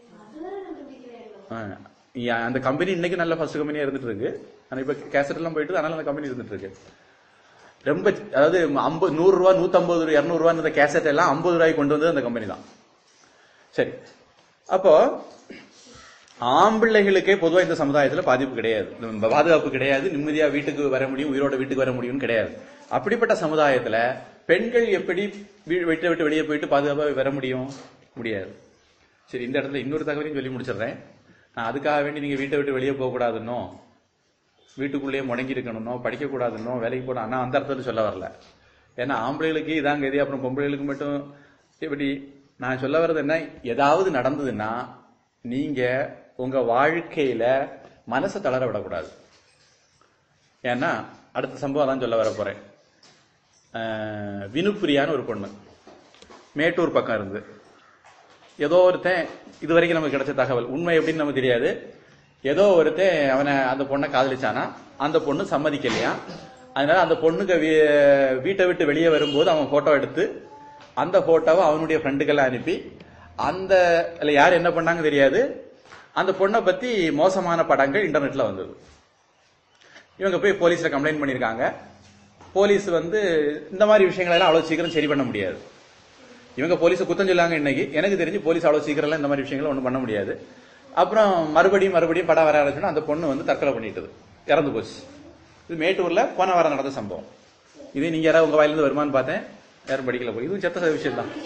ஆ, யா- அந்த கம்பெனி இன்னைக்கு நல்ல ஃபர்ஸ்ட் கம்பெனியா இருந்துட்டு இருக்கு ஆனா இப்ப கேசட் எல்லாம் போயிட்டு அதனால அந்த கம்பெனி இருந்துட்டு இருக்கு ரொம்ப அதாவது ஐம்பது நூறு ரூபா நூத்தம்பது ரூபா இருநூறு ரூபா இந்த கேசட் எல்லாம் ஐம்பது ரூபாய்க்கு கொண்டு வந்தது அந்த கம்பெனி தான் சரி அப்போ ஆம்பிள்ளைகளுக்கே பொதுவா இந்த சமுதாயத்துல பாதிப்பு கிடையாது நம்ம பாதுகாப்பு கிடையாது நிம்மதியா வீட்டுக்கு வர முடியும் உயிரோட வீட்டுக்கு வர முடியும்னு கிடையாது அப்படிப்பட்ட சமுதாயத்துல பெண்கள் எப்படி வீ- வீட்டை விட்டு வெளியே போயிட்டு பாதுகாப்பா வர முடியும் முடியாது சரி இந்த இடத்துல இன்னொரு தகவலையும் சொல்லி முடிச்சிடுறேன் நான் அதுக்காக வேண்டி நீங்க வீட்டை விட்டு வெளியே போக கூடாதுன்னோ வீட்டுக்குள்ளேயே முடங்கி இருக்கணும்னோ படிக்க கூடாதுன்னோ வேலைக்கு போகணும் ஆனா அந்த அர்த்தத்தில் சொல்ல வரல ஏன்னா ஆம்பளைகளுக்கு இதான் கதி அப்புறம் பொம்பளைகளுக்கு மட்டும் இப்படி நான் சொல்ல வர்றது என்ன ஏதாவது நடந்ததுன்னா நீங்க உங்க வாழ்க்கையில மனசை தளர விடக்கூடாது ஏன்னா அடுத்த சம்பவம் தான் சொல்ல வர போறேன் அஹ், வினுப்பிரியான்னு ஒரு பொண்ணு மேட்டூர் பக்கம் இருந்து ஏதோ ஒருத்தன் இது வரைக்கும் நமக்கு கிடைச்ச தகவல் உண்மை எப்படின்னு நமக்கு தெரியாது ஏதோ ஒருத்தன் அவனை அந்த பொண்ணை காதலிச்சானா அந்த பொண்ணு சம்மதிக்கலையா அதனால அந்த பொண்ணுக்கு வீ- வீட்டை விட்டு வெளியே வரும்போது அவன் போட்டோ எடுத்து அந்த போட்டோவை அவனுடைய ஃப்ரெண்டுக்கெல்லாம் அனுப்பி அந்த இல்ல யார் என்ன பண்ணாங்க தெரியாது அந்த பொண்ணை பத்தி மோசமான படங்கள் இன்டர்நெட்ல வந்தது இவங்க போய் போலீஸ்ல கம்ப்ளைண்ட் பண்ணிருக்காங்க போலீஸ் வந்து இந்த மாதிரி விஷயங்களை எல்லாம் அவ்வளவு சீக்கிரம் சரி பண்ண முடியாது இவங்க போலீஸ் குத்தம் சொல்லாங்க இன்னைக்கு எனக்கு தெரிஞ்சு போலீஸ் அவ்வளவு சீக்கிரம் எல்லாம் இந்த மாதிரி விஷயங்களை ஒன்றும் பண்ண முடியாது அப்புறம் மறுபடியும் மறுபடியும் படம் வர ஆரம்பிச்சுன்னா அந்த பொண்ணு வந்து தற்கொலை பண்ணிட்டது இறந்து போச்சு இது மேட்டூர்ல போன வாரம் நடந்த சம்பவம் இது நீங்க யாராவது உங்க வாயிலிருந்து வருமான்னு பார்த்தேன் யாரும் படிக்கல போய் இதுவும் செத்த விஷயம் தான்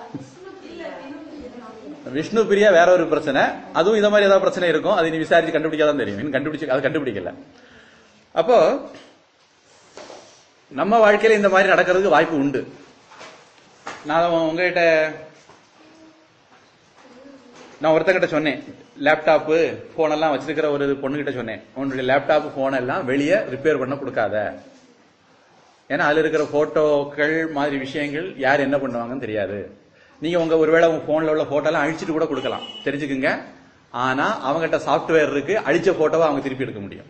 விஷ்ணு பிரியா வேற ஒரு பிரச்சனை அதுவும் இந்த மாதிரி ஏதாவது பிரச்சனை இருக்கும் அதை நீ விசாரிச்சு கண்டுபிடிக்காதான் தெரியும் இன்னும் கண்டுபிடிச்சு அதை கண்டுபிடிக்கல அப்போ நம்ம வாழ்க்கையில இந்த மாதிரி நடக்கிறதுக்கு வாய்ப்பு உண்டு நான் உங்ககிட்ட நான் ஒருத்தங்கிட்ட சொன்னேன் லேப்டாப்பு போன் எல்லாம் வச்சிருக்கிற ஒரு பொண்ணுகிட்ட சொன்னேன் உன்னுடைய லேப்டாப் போன் எல்லாம் வெளியே ரிப்பேர் பண்ண கொடுக்காத ஏன்னா அதுல இருக்கிற போட்டோக்கள் மாதிரி விஷயங்கள் யார் என்ன பண்ணுவாங்கன்னு தெரியாது நீங்க உங்க ஒருவேளை உங்க போன்ல உள்ள போட்டோ எல்லாம் அழிச்சிட்டு கூட கொடுக்கலாம் தெரிஞ்சுக்குங்க ஆனா அவங்ககிட்ட சாஃப்ட்வேர் இருக்கு அழிச்ச போட்டோவை அவங்க திருப்பி எடுக்க முடியும்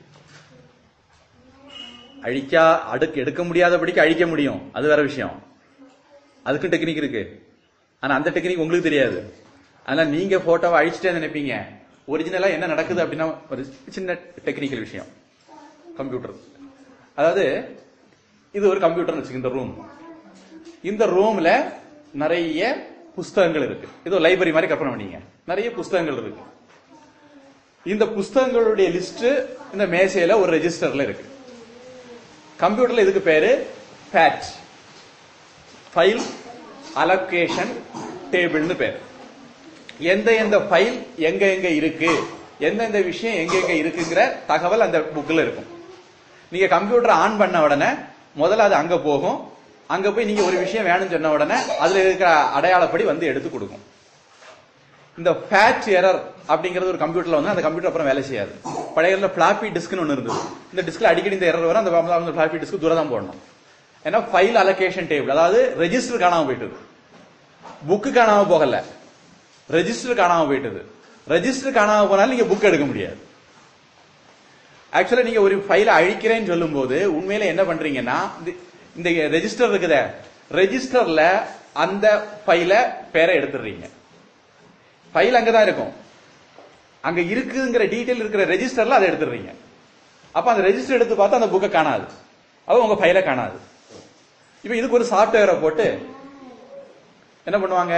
அழிக்கா அடுக்கு எடுக்க முடியாதபடிக்கு அழிக்க முடியும் அது வேற விஷயம் அதுக்கும் டெக்னிக் இருக்கு ஆனா அந்த டெக்னிக் உங்களுக்கு தெரியாது அதனால நீங்க போட்டோவை அழிச்சிட்டே நினைப்பீங்க ஒரிஜினலா என்ன நடக்குது அப்படின்னா ஒரு சின்ன டெக்னிக்கல் விஷயம் கம்ப்யூட்டர் அதாவது இது ஒரு கம்ப்யூட்டர் வச்சுக்க இந்த ரூம் இந்த ரூம்ல நிறைய புஸ்தகங்கள் இருக்கு இது ஒரு லைப்ரரி மாதிரி கற்பனை பண்ணீங்க நிறைய புஸ்தகங்கள் இருக்கு இந்த புஸ்தகங்களுடைய லிஸ்ட் இந்த மேசையில ஒரு ரெஜிஸ்டர்ல இருக்கு கம்ப்யூட்டர்ல இதுக்கு பேரு பேட் ஃபைல் அலோகேஷன் டேபிள்னு பேர் எந்த எந்த ஃபைல் எங்க எங்க இருக்கு எந்தெந்த விஷயம் எங்க எங்க இருக்குங்கிற தகவல் அந்த புக்ல இருக்கும் நீங்க கம்ப்யூட்டர் ஆன் பண்ண உடனே முதல்ல அது அங்க போகும் அங்க போய் நீங்க ஒரு விஷயம் வேணும்னு சொன்ன உடனே அதுல இருக்கிற அடையாளப்படி வந்து எடுத்து கொடுக்கும் இந்த ஃபேட் எரர் அப்படிங்கிறது ஒரு கம்ப்யூட்டர்ல வந்து அந்த கம்ப்யூட்டர் அப்புறம் வேலை செய்யாது பழைய ஃபிளாப்பி டிஸ்க்னு ஒன்று இருந்தது இந்த டிஸ்க்ல அடிக்கடி இந்த எரர் வரும் அந்த அந்த ஃபிளாப்பி டிஸ்க் தூரம் தான் போடணும் ஏன்னா ஃபைல் அலோகேஷன் டேபிள் அதாவது ரெஜிஸ்டர் காணாம போயிட்டது புக்கு காணாம போகல ரெஜிஸ்டர் காணாம போயிட்டது ரெஜிஸ்டர் காணாம போனாலும் நீங்க புக் எடுக்க முடியாது ஆக்சுவலா நீங்க ஒரு ஃபைலை அழிக்கிறேன்னு சொல்லும்போது உண்மையில என்ன பண்றீங்கன்னா இந்த- இந்த ரெஜிஸ்டர் இருக்குதே ரெஜிஸ்டர்ல அந்த ஃபைல பேரை எடுத்துடுறீங்க ஃபைல் அங்கதான் இருக்கும் அங்க இருக்குங்கிற டீடைல் இருக்கிற ரெஜிஸ்டர்ல அதை எடுத்துடுறீங்க அப்ப அந்த ரெஜிஸ்டர் எடுத்து பார்த்தா அந்த புக்கை காணாது அப்ப உங்க ஃபைலை காணாது இப்ப இதுக்கு ஒரு சாஃப்ட்வேரை போட்டு என்ன பண்ணுவாங்க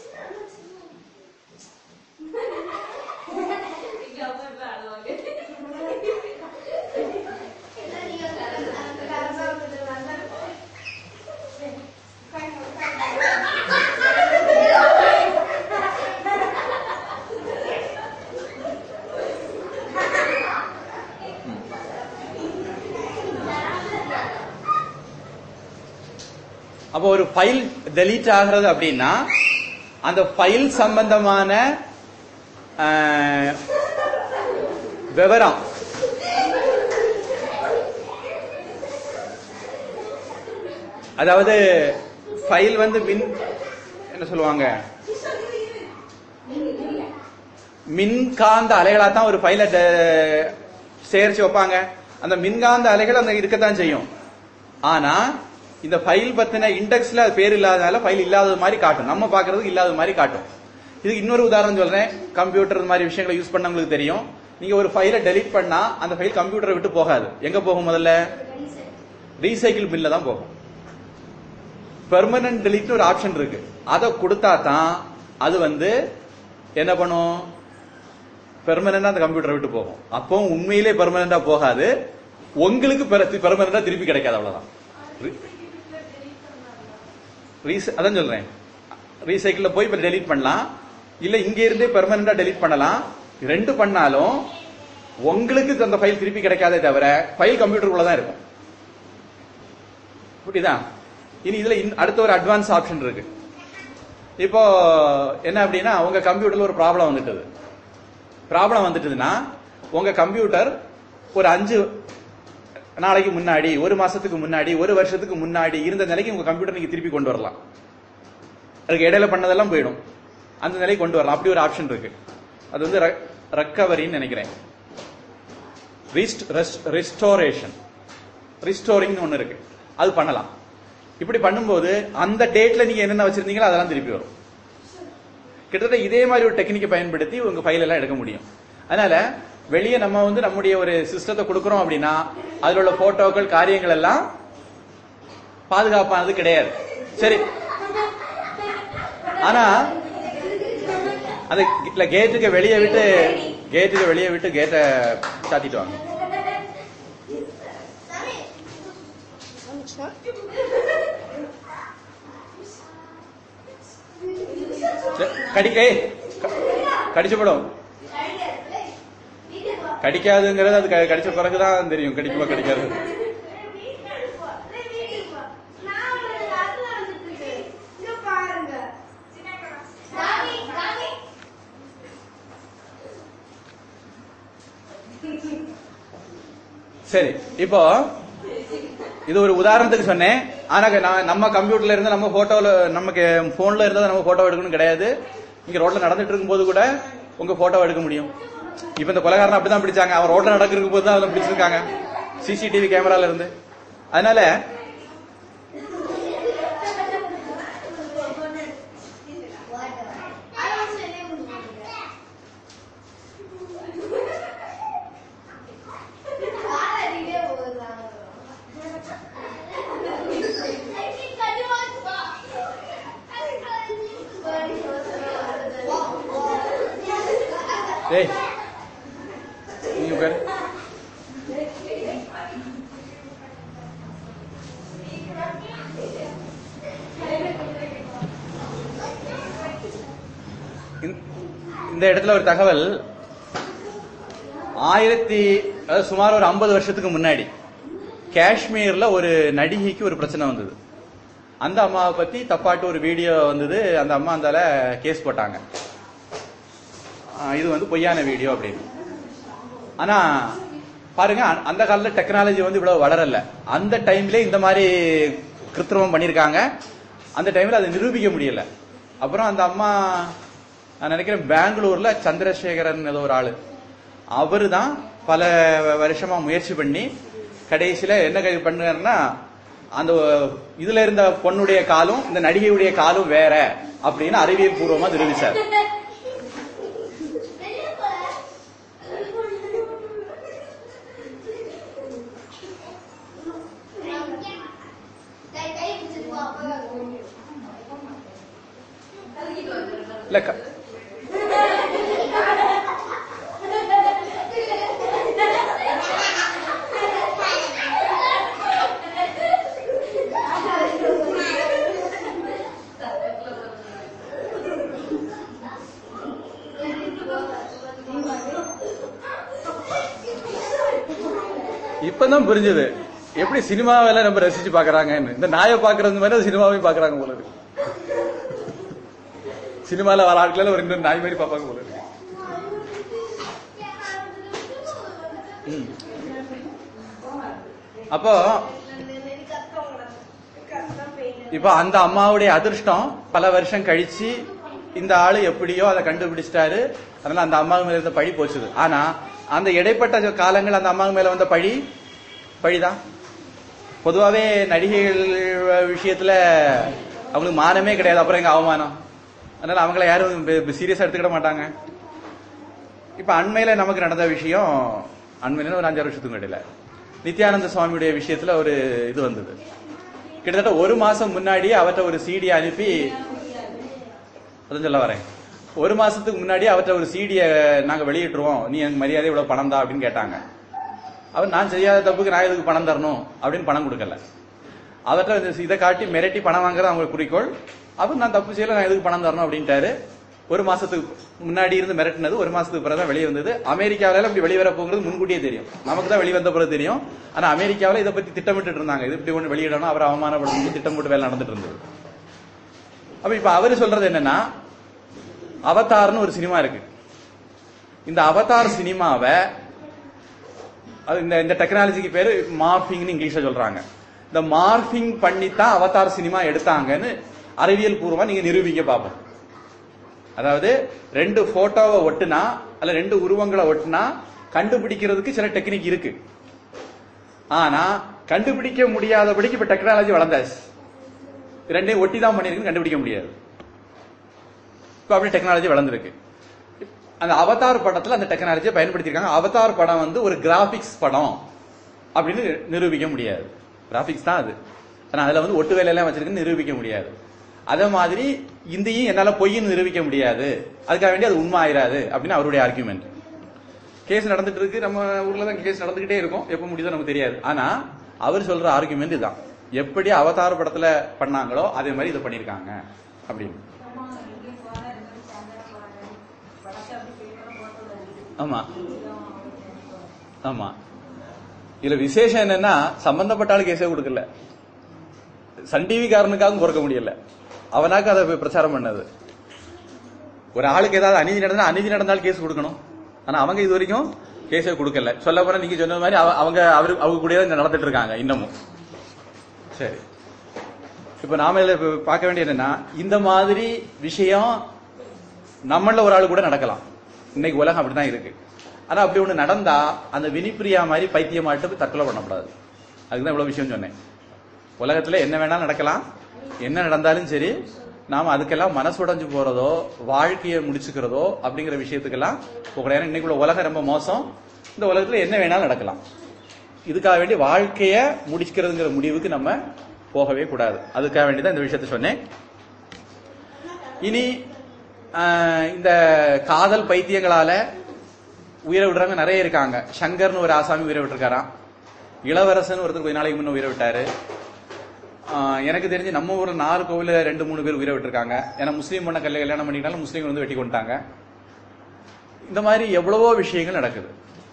இங்க அப்பா இப்ப அழுவாங்க. அப்போ ஒரு ஃபைல் டெலீட் ஆகிறது அப்படின்னா அந்த ஃபைல் சம்பந்தமான ஆஹ், விவரம் அதாவது ஃபைல் வந்து மின் என்ன சொல்லுவாங்க மின்காந்த அலைகளா தான் ஒரு ஃபைலை சேரிச்சு வைப்பாங்க அந்த மின்காந்த அலைகள் அந்த இருக்கத்தான் செய்யும் ஆனா இந்த ஃபைல் பத்தின இண்டெக்ஸ்ல அது பேர் இல்லாதனால ஃபைல் இல்லாதது மாதிரி காட்டும் நம்ம பாக்குறதுக்கு இல்லாத மாதிரி காட்டும் இதுக்கு இன்னொரு உதாரணம் சொல்றேன் கம்ப்யூட்டர் இந்த மாதிரி விஷயங்களை யூஸ் பண்ணவங்களுக்கு தெரியும் நீங்க ஒரு ஃபைலை டெலீட் பண்ணா அந்த ஃபைல் கம்ப்யூட்டரை விட்டு போகாது எங்க போகும் முதல்ல ரீசைக்கிள் பில்ல தான் போகும் பெர்மனன்ட் டெலிட் ஒரு ஆப்ஷன் இருக்கு அதை கொடுத்தா தான் அது வந்து என்ன பண்ணும் பெர்மனண்டா அந்த கம்ப்யூட்டரை விட்டு போகும் அப்போ உண்மையிலே பெர்மனண்டா போகாது உங்களுக்கு பெர்மனண்டா திருப்பி கிடைக்காது அவ்வளவுதான் ரீச- அதான் சொல்றேன் ரீசைக்கிள்ல போய் இப்ப டெலீட் பண்ணலாம் இல்ல இங்க இருந்தே பெர்மனண்டா டெலீட் பண்ணலாம் ரெண்டு பண்ணாலும் உங்களுக்கு அந்த ஃபைல் திருப்பி கிடைக்காதே தவிர ஃபைல் கம்ப்யூட்டருக்குள்ள தான் இருக்கும் புரியுதா இனி இதுல இன்- அடுத்த ஒரு அட்வான்ஸ் ஆப்ஷன் இருக்கு இப்போ என்ன அப்படின்னா உங்க கம்ப்யூட்டர்ல ஒரு ப்ராப்ளம் வந்துட்டது ப்ராப்ளம் வந்துட்டுதுன்னா உங்க கம்ப்யூட்டர் ஒரு அஞ்சு நாளைக்கு முன்னாடி ஒரு மாசத்துக்கு முன்னாடி ஒரு வருஷத்துக்கு முன்னாடி இருந்த நிலைக்கு உங்க கம்ப்யூட்டர் நீங்க திருப்பி கொண்டு வரலாம் அதுக்கு இடையில பண்ணதெல்லாம் போயிடும் அந்த நிலைக்கு கொண்டு வரலாம் அப்படி ஒரு ஆப்ஷன் இருக்கு அது வந்து ரெக்கவரின்னு நினைக்கிறேன் ரெஸ்டோரேஷன் ரிஸ்டோரிங் ஒன்று இருக்கு அது பண்ணலாம் இப்படி பண்ணும்போது அந்த டேட்ல நீங்க என்னென்ன வச்சிருந்தீங்களோ அதெல்லாம் திருப்பி வரும் கிட்டத்தட்ட இதே மாதிரி ஒரு டெக்னிக்கை பயன்படுத்தி உங்க ஃபைல் எல்லாம் எடுக்க முடியும் அதனால வெளியே நம்ம வந்து நம்முடைய ஒரு சிஸ்டத்தை கொடுக்கறோம் அப்படின்னா அதுல உள்ள போட்டோக்கள் காரியங்கள் எல்லாம் பாதுகாப்பானது கிடையாது சரி ஆனா அந்த இல்ல கேட்டுக்கு வெளியே விட்டு கேட்டுக்கு வெளியே விட்டு கேட்டை சாத்திட்டு வாங்க கடி ஏய், க- கடிச்சு போடும் கடிக்காதுங்கிறது அது க- கடிச்ச பிறகுதான் தெரியும் கடிக்குமா கடிக்காது சரி இப்போ இது ஒரு உதாரணத்துக்கு சொன்னேன் ஆனா நான் நம்ம கம்ப்யூட்டர்ல இருந்து நம்ம போட்டோல நமக்கு போன்ல இருந்தா நம்ம போட்டோ எடுக்கணும் கிடையாது இங்க ரோட்ல நடந்துட்டு இருக்கும்போது கூட உங்க போட்டோ எடுக்க முடியும் இப்ப இந்த கொலைகாரன் அப்படிதான் பிடிச்சாங்க அவன் ரோட்ல நடக்கிற போது தான் அவன் பிடிச்சிருக்காங்க சிசிடிவி கேமரால இருந்து அதனால டேய் நீங்க பேர் இந்த- இந்த இடத்துல ஒரு தகவல் ஆயிரத்தி அதாவது சுமார் ஒரு ஐம்பது வருஷத்துக்கு முன்னாடி காஷ்மீர்ல ஒரு நடிகைக்கு ஒரு பிரச்சனை வந்தது அந்த அம்மாவை பத்தி தப்பாட்டு ஒரு வீடியோ வந்தது அந்த அம்மா அந்தால கேஸ் போட்டாங்க ஆஹ் இது வந்து பொய்யான வீடியோ அப்படின்னு ஆனா பாருங்க அ- அந்த காலத்துல டெக்னாலஜி வந்து இவ்வளவு வளரல அந்த டைம்ல இந்த மாதிரி கிருத்திரமம் பண்ணிருக்காங்க அந்த டைம்ல அதை நிரூபிக்க முடியல அப்புறம் அந்த அம்மா நான் நினைக்கிறேன் பெங்களூர்ல சந்திரசேகரன் ஏதோ ஒரு ஆளு அவரு தான் பல வருஷமா முயற்சி பண்ணி கடைசியில என்ன கை- பண்ணாருன்னா அந்த இதுல இருந்த பொண்ணுடைய காலும் இந்த நடிகையுடைய காலும் வேற அப்படின்னு அறிவியல் பூர்வமா நிரூபிச்சார் இல்ல க- இப்பதான் புரிஞ்சது எப்படி சினிமாவெல்லாம் ரொம்ப ரசிச்சு பாக்குறாங்கன்னு இந்த நாயை பாக்குறது மாதிரி சினிமாவையும் பாக்குறாங்க போல இருக்கு சினிமால வர ஆட்கள் ஒரு இன்னொரு நாய் மாதிரி பாப்பாங்க போல இருக்கு ம். அப்போ இப்போ அந்த அம்மாவுடைய அதிர்ஷ்டம் பல வருஷம் கழிச்சு இந்த ஆளு எப்படியோ அதை கண்டுபிடிச்சிட்டாரு அதனால அந்த அம்மாவு மேல இருந்த பழி போச்சுது ஆனா அந்த இடைப்பட்ட காலங்கள் அந்த அம்மாவு மேல வந்த பழி பழிதான் பொதுவாவே நடிகைகள் விஷயத்துல அவங்களுக்கு மானமே கிடையாது அப்புறம் எங்க அவமானம் அதனால அவங்கள யாரும் சீரியஸா எடுத்துக்கிட மாட்டாங்க இப்ப அண்மையில நமக்கு நடந்த விஷயம் அண்மையில ஒரு அஞ்சாறு வருஷத்துக்கு இடையில நித்யானந்த சுவாமியுடைய விஷயத்துல ஒரு இது வந்தது கிட்டத்தட்ட ஒரு மாசம் முன்னாடி அவர்ட்ட ஒரு சிடி அனுப்பி அதான் சொல்ல வரேன் ஒரு மாசத்துக்கு முன்னாடி அவர்ட்ட ஒரு சிடிய நாங்க வெளியிட்டுருவோம் நீ எனக்கு மரியாதை இவ்வளவு பணம் தான் அப்படின்னு கேட்டாங்க அவர் நான் செய்யாத தப்புக்கு நான் எதுக்கு பணம் தரணும் அப்படின்னு பணம் கொடுக்கல அவர்ட்ட இந்த இதை காட்டி மிரட்டி பணம் வாங்குறது அவங்க குறிக்கோள் அவர் நான் தப்பு செய்யல நான் எதுக்கு பணம் தரணும் அப்படின்ட்டாரு ஒரு மாசத்துக்கு முன்னாடி இருந்து மிரட்டினது ஒரு மாசத்துக்கு பிறகு தான் வெளியே வந்தது அமெரிக்காவில அப்படி வெளிவர போகிறது முன்கூட்டியே தெரியும் நமக்கு தான் வெளிவந்த பிறகு தெரியும் ஆனா அமெரிக்காவில இதை பத்தி திட்டமிட்டு இருந்தாங்க இது இப்படி ஒன்று வெளியிடணும் அவர் அவமானப்படுத்தி திட்டம் போட்டு வேலை நடந்துட்டு இருந்தது அப்ப இப்ப அவரு சொல்றது என்னன்னா அவதார்னு ஒரு சினிமா இருக்கு இந்த அவதார் சினிமாவை அது இந்த இந்த டெக்னாலஜிக்கு பேரு மார்பிங்னு இங்கிலீஷ்ல சொல்றாங்க இந்த மார்பிங் பண்ணித்தான் அவதார் சினிமா எடுத்தாங்கன்னு அறிவியல் பூர்வமா நீங்க நிரூபிங்க பாப்போம் அதாவது ரெண்டு போட்டோவை ஒட்டுனா அல்ல ரெண்டு உருவங்களை ஒட்டுனா கண்டுபிடிக்கிறதுக்கு சில டெக்னிக் இருக்கு ஆனா கண்டுபிடிக்க முடியாதபடிக்கு இப்ப டெக்னாலஜி வளர்ந்தாச்சு ரெண்டையும் ஒட்டி தான் பண்ணிருக்கு கண்டுபிடிக்க முடியாது இப்ப அப்படி டெக்னாலஜி வளர்ந்துருக்கு அந்த அவதார் படத்துல அந்த டெக்னாலஜியை பயன்படுத்தியிருக்காங்க அவதார் படம் வந்து ஒரு கிராபிக்ஸ் படம் அப்படின்னு நிரூபிக்க முடியாது கிராபிக்ஸ் தான் அது ஆனா அதுல வந்து ஒட்டு வேலையெல்லாம் வச்சிருக்குன்னு நிரூபிக்க முடியாது அதே மாதிரி இந்தியும் என்னால பொய்ன்னு நிரூபிக்க முடியாது அதுக்காக வேண்டி அது உண்மை ஆயிராது அப்படின்னு அவருடைய ஆர்குமெண்ட் கேஸ் நடந்துட்டு இருக்கு நம்ம ஊர்ல தான் கேஸ் நடந்துகிட்டே இருக்கும் எப்ப முடியுதோ நமக்கு தெரியாது ஆனா அவர் சொல்ற ஆர்குமெண்ட் இதுதான் எப்படி அவதார் படத்துல பண்ணாங்களோ அதே மாதிரி இதை பண்ணிருக்காங்க அப்படின்னு ஆமா ஆமா இதுல விசேஷம் என்னன்னா சம்பந்தப்பட்ட ஆளு கேஸே கொடுக்கல சன் டிவி காரனுக்காகவும் குறைக்க முடியல அவனாக்கு அதை போய் பிரச்சாரம் பண்ணது ஒரு ஆளுக்கு ஏதாவது அநீதி நடந்தா அநீதி நடந்தால் கேஸ் கொடுக்கணும் ஆனா அவங்க இது வரைக்கும் கேஸே கொடுக்கல சொல்ல போனா நீங்க சொன்ன மாதிரி அவ- அவங்க அவரு அவங்க கூட தான் நடந்துட்டு இருக்காங்க இன்னமும் சரி இப்ப நாம இதுல இப்ப பார்க்க வேண்டியது என்னன்னா இந்த மாதிரி விஷயம் நம்மள ஒரு ஆளு கூட நடக்கலாம் இன்னைக்கு உலகம் அப்படிதான் இருக்கு ஆனா அப்படி ஒண்ணு நடந்தா அந்த வினிப்பிரியா மாதிரி பைத்தியமாட்டு தற்கொலை பண்ணக்கூடாது அதுக்குதான் இவ்வளவு விஷயம் சொன்னேன் உலகத்துல என்ன வேணாலும் நடக்கலாம் என்ன நடந்தாலும் சரி நாம அதுக்கெல்லாம் மனசு உடைஞ்சு போறதோ வாழ்க்கையை முடிச்சுக்கிறதோ அப்படிங்கிற விஷயத்துக்கெல்லாம் போகக்கூடாது ஏன்னா இன்னைக்குள்ள உலகம் ரொம்ப மோசம் இந்த உலகத்துல என்ன வேணாலும் நடக்கலாம் இதுக்காக வேண்டி வாழ்க்கைய முடிச்சுக்கிறதுங்கிற முடிவுக்கு நம்ம போகவே கூடாது அதுக்காக வேண்டி தான் இந்த விஷயத்த சொன்னேன் இனி ஆஹ், இந்த காதல் பைத்தியங்களால உயிரை விடுறவங்க நிறைய இருக்காங்க சங்கர்னு ஒரு ஆசாமி உயிரை விட்டுருக்காராம் இளவரசன் ஒருத்தர் கொஞ்ச நாளைக்கு முன்ன உயிரை விட்டாரு ஆஹ், எனக்கு தெரிஞ்சு நம்ம ஊர்ல நாலு கோவில ரெண்டு மூணு பேர் உயிரை விட்டுருக்காங்க ஏன்னா முஸ்லீம் பொண்ணை கல்யாணம் கல்யாணம் பண்ணிக்கிட்டாலும் முஸ்லீம் வந்து வெட்டி கொண்டாங்க இந்த மாதிரி எவ்வளவோ விஷயங்கள் நடக்குது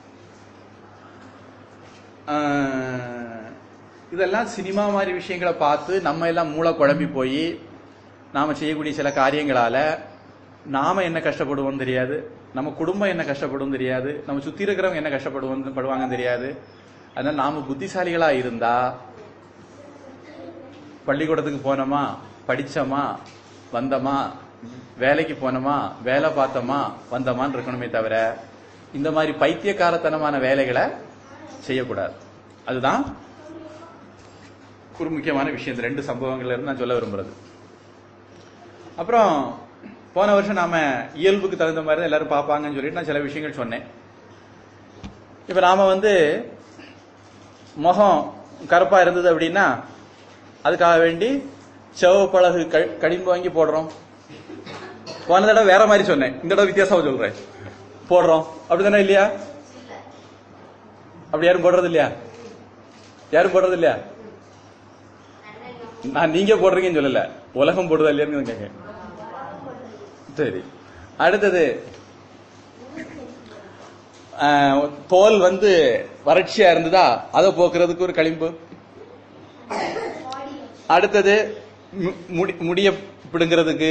ஆஹ், இதெல்லாம் சினிமா மாதிரி விஷயங்களை பார்த்து நம்ம எல்லாம் மூளை குழம்பி போய் நாம செய்யக்கூடிய சில காரியங்களால நாம என்ன கஷ்டப்படுவோம் தெரியாது நம்ம குடும்பம் என்ன கஷ்டப்படும் தெரியாது நம்ம சுத்தி இருக்கிறவங்க என்ன கஷ்டப்படுவோம் படுவாங்க தெரியாது அதனால நாம புத்திசாலிகளா இருந்தா பள்ளிக்கூடத்துக்கு போனோமா படிச்சோமா வந்தோமா வேலைக்கு போனோமா வேலை பார்த்தோமா வந்தோமான்னு இருக்கணுமே தவிர இந்த மாதிரி பைத்தியக்காரத்தனமான வேலைகளை செய்யக்கூடாது அதுதான் ஒரு முக்கியமான விஷயம் இந்த ரெண்டு சம்பவங்கள்ல இருந்து நான் சொல்ல விரும்புறது அப்புறம் போன வருஷம் நாம இயல்புக்கு தகுந்த மாதிரி தான் எல்லாரும் பார்ப்பாங்கன்னு சொல்லிட்டு நான் சில விஷயங்கள் சொன்னேன் இப்ப நாம வந்து முகம் கருப்பா இருந்தது அப்படின்னா அதுக்காக வேண்டி செவப்பழகு க- கடிம்பு வாங்கி போடுறோம் போன தடவை வேற மாதிரி சொன்னேன் இந்த தடவை வித்தியாசமா சொல்றேன் போடுறோம் அப்படிதானே இல்லையா அப்படி யாரும் போடுறது இல்லையா யாரும் போடுறது இல்லையா நான் நீங்க போடுறீங்கன்னு சொல்லல உலகம் போடுறதா இல்லையான்னு கேட்க சரி அடுத்தது ஆஹ், தோல் வந்து வறட்சியா இருந்ததா அதை போக்குறதுக்கு ஒரு களிம்பு அடுத்தது மு- முடி- முடிய பிடுங்கிறதுக்கு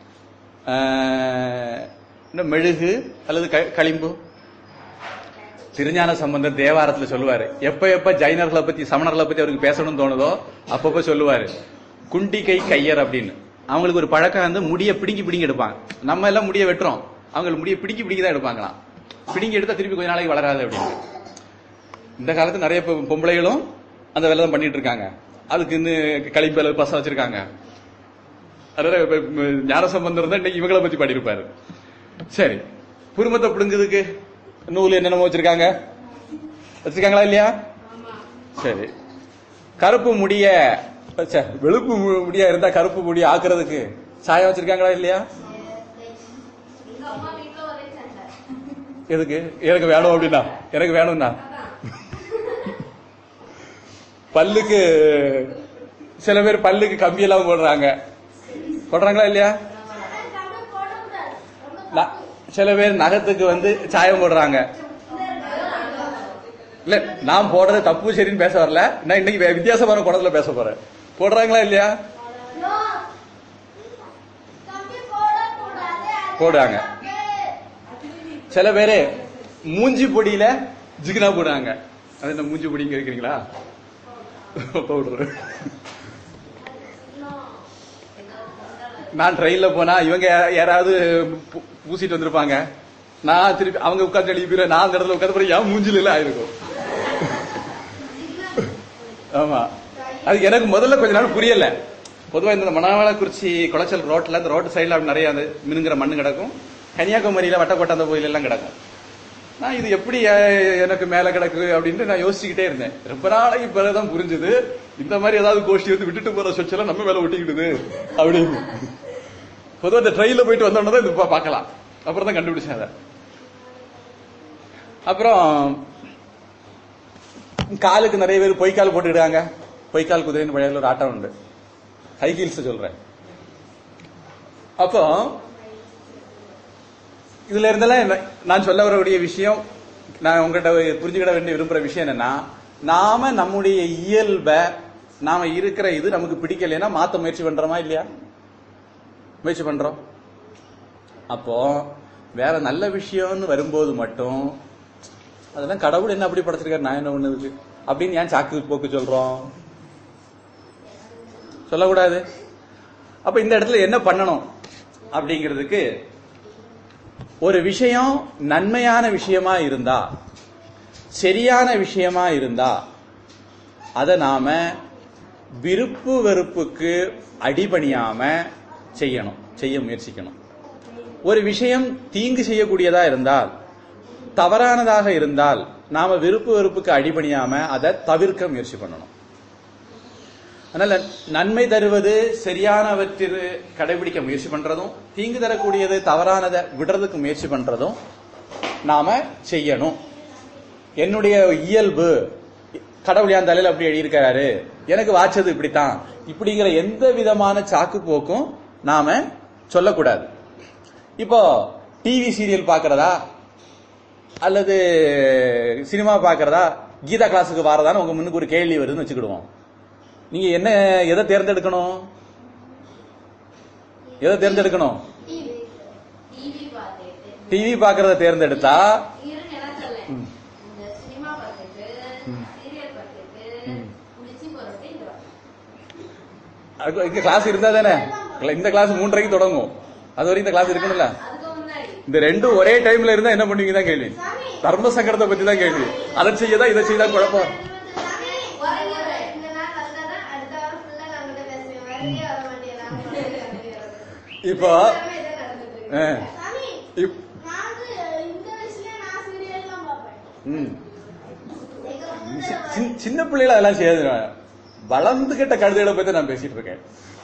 ஆஹ், இன்னும் மெழுகு அல்லது க- களிம்பு திருஞான சம்பந்தர் தேவாரத்துல சொல்லுவாரு எப்ப எப்ப ஜைனர்களை பத்தி சமணர்களை பத்தி அவருக்கு பேசணும்னு தோணுதோ அப்பப்ப சொல்லுவாரு குண்டி கை கையர் அப்படின்னு அவங்களுக்கு ஒரு பழக்கம் வந்து முடிய பிடுங்கி பிடுங்கி எடுப்பாங்க நம்ம எல்லாம் முடிய வெட்டுறோம் அவங்களுக்கு முடிய பிடுங்கி பிடுங்கி தான் எடுப்பாங்களாம் பிடுங்கி எடுத்தா திருப்பி கொஞ்ச நாளைக்கு வளராது அப்படின்னு இந்த காலத்து நிறைய பொ- பொம்பளைகளும் அந்த வேலை தான் பண்ணிட்டு இருக்காங்க அதுக்கு இன்னும் களிம்பேல பசம் வச்சிருக்காங்க அதனால இப்ப, ம், ஞான சம்பந்தம் இருந்தா இன்னைக்கு இவங்களை பத்தி பாடியிருப்பாரு சரி குடும்பத்தை பிடுங்குறதுக்கு நூல் என்னென்னமோ வச்சிருக்காங்க வச்சிருக்காங்களா இல்லையா சரி கருப்பு முடிய ச்சே, வெளுப்பு மு- முடியா இருந்தா கருப்பு முடிய ஆக்குறதுக்கு சாயம் வச்சிருக்காங்களா இல்லையா எங்க அம்மா வீட்டுல ஒரே சண்டை எதுக்கு எனக்கு வேணும் அப்படின்னா எனக்கு வேணும்னா பல்லுக்கு சில பேர் பல்லுக்கு கம்பியெல்லாம் போடுறாங்க போடுறாங்களா இல்லையா கண்ணு போடக்கூடாது ரொம்ப ந- சில பேர் நகத்துக்கு வந்து சாயம் போடுறாங்க இல்ல நான் போடுறது தப்பு சரின்னு பேச வரல நான் இன்னைக்கு வே- வித்தியாசமான குணத்துல பேச போறேன் போடுறாங்களா இல்லையா நோ போடுறாங்க சில பேரு மூஞ்சி பொடியில ஜிகினா போடுறாங்க அது என்ன மூஞ்சி பொடிங்க இருக்கிறீங்களா பவுடர் நான் ட்ரெயின்ல போனா இவங்க யா- யாராவது பூ- பூசிட்டு வந்திருப்பாங்க நான் திருப்பி அவங்க உட்காந்து எழுப்பிடுறேன் நான் அந்த இடத்துல உட்காந்து என் மூஞ்சில எல்லாம் ஆயிருக்கும் ஆமா அது எனக்கு முதல்ல கொஞ்ச நாள் புரியல பொதுவா இந்த மணவாளக்குறிச்சி குளச்சல் ரோட்ல இந்த ரோட்டு சைடுல அப்படி நிறைய அந்த மினுங்கிற மண்ணு கிடக்கும் கன்னியாகுமரியில வட்டக்கோட்டை அந்த கோயில் எல்லாம் கிடக்கும் நான் இது எப்படி அஹ், எனக்கு மேல கிடக்கு அப்படின்ட்டு நான் யோசிச்சுக்கிட்டே இருந்தேன் ரொம்ப நாளைக்கு பிறகுதான் புரிஞ்சுது இந்த மாதிரி ஏதாவது கோஷ்டி வந்து விட்டுட்டு போற சொச்செல்லாம் நம்ம மேல ஒட்டிக்கிடுது அப்படின்னு பொதுவா இந்த ட்ரெயின்ல போயிட்டு வந்தோம்னா தான் இது பா- பார்க்கலாம் அப்புறம் தான் கண்டுபிடிச்சேன் அதை அப்புறம் காலுக்கு நிறைய பேர் பொய்க்கால் போட்டுக்கிட்டாங்க பொய்க்கால் குதிரைன்னு பழைய ஒரு ஆட்டம் உண்டு ஹை ஹீல்ஸ் சொல்றேன் அப்போ இதுல இருந்தெல்லாம் என்ன- நான் சொல்ல வரக்கூடிய விஷயம் நான் உங்ககிட்ட புரிஞ்சுக்கிட வேண்டிய விரும்புற விஷயம் என்னன்னா நாம நம்முடைய இயல்ப நாம இருக்கிற இது நமக்கு பிடிக்கலைன்னா மாத்த முயற்சி பண்றோமா இல்லையா முயற்சி பண்றோம் அப்போ வேற நல்ல விஷயம்னு வரும்போது மட்டும் அதெல்லாம் கடவுள் என்ன அப்படி படைச்சிருக்காரு நான் என்ன ஒண்ணுக்கு அப்படின்னு ஏன் சாக்கு போக்கு சொல்றோம் சொல்லக்கூடாது அப்ப இந்த இடத்துல என்ன பண்ணணும் அப்படிங்கிறதுக்கு ஒரு விஷயம் நன்மையான விஷயமா இருந்தா சரியான விஷயமா இருந்தா அதை நாம விருப்பு வெறுப்புக்கு அடிபணியாம செய்யணும் செய்ய முயற்சிக்கணும் ஒரு விஷயம் தீங்கு செய்யக்கூடியதா இருந்தால் தவறானதாக இருந்தால் நாம விருப்பு வெறுப்புக்கு அடிபணியாம அதை தவிர்க்க முயற்சி பண்ணணும் அதனால நன்மை தருவது சரியானவற்றில் கடைபிடிக்க முயற்சி பண்றதும் தீங்கு தரக்கூடியது தவறானதை விடுறதுக்கு முயற்சி பண்றதும் நாம செய்யணும் என்னுடைய இயல்பு கடவுள் என் தலையில அப்படி எழுதியிருக்காரு எனக்கு வாச்சது இப்படித்தான் இப்படிங்கிற எந்த விதமான சாக்கு போக்கும் நாம சொல்லக்கூடாது இப்போ டிவி சீரியல் பார்க்கறதா அல்லது சினிமா பார்க்கறதா கீதா கிளாஸுக்கு வரதான்னு உங்க முன்னுக்கு ஒரு கேள்வி வருதுன்னு வச்சுக்கிடுவோம் நீங்க என்ன எதை தேர்ந்தெடுக்கணும் எதை தேர்ந்தெடுக்கணும் டிவி பார்த்துட்டு டிவி பார்க்கறத தேர்ந்தெடுத்தா இருங்க நான் சொல்லேன் இந்த சினிமா பார்த்துட்டு சீரியல் பார்த்துட்டு குளிச்சு போறப்ப இங்க வா. அதுக்கு இங்க கிளாஸ் இருந்தா தானே இந்த கிளாஸ் மூன்றரைக்கு தொடங்கும் அது வரைக்கும் இந்த கிளாஸ் இருக்கணும்ல அதுக்கு முன்னாடி இந்த ரெண்டும் ஒரே டைம்ல இருந்தா என்ன பண்ணுவீங்க தான் கேள்வி தர்ம சங்கடத்தை பத்தி தான் கேள்வி அதை செய்யதான் இதை செய்யதான் குழப்பம் உறங்கிடுவேன். இந்த நாள் வந்தாதான் அடுத்த வாரம் full ஆ நான் உங்ககிட்ட பேசுவேன். வரவே வர மாட்டேன். நான் உங்ககிட்ட பேசுவேன். இப்போ எல்லாமே இதான் நடந்துட்டு இருக்கு. ஆ, சாமி, இப்- நான் வந்து இந்த வயசுலயே நான் serial எல்லாம் பார்ப்பேன். ம். எங்க சி- வந்து சின்ன- சின்ன பிள்ளைல அதெல்லாம் செய்யாது வளர்ந்து கிட்ட கழுதைகளை பத்தி நான் பேசிட்டு இருக்கேன்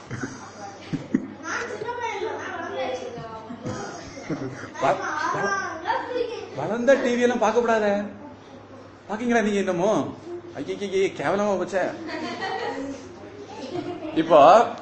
நான் சின்ன பையன் இல்ல, நான் வளர்ந்தேன். வ- நான் வள- ஆறாம் class படிக்கிறேன். வளர்ந்த டிவி எல்லாம் பார்க்க கூடாத பாக்கீங்களா நீங்க என்னமோ ஐயே கேவலமா போச்சே இப்போ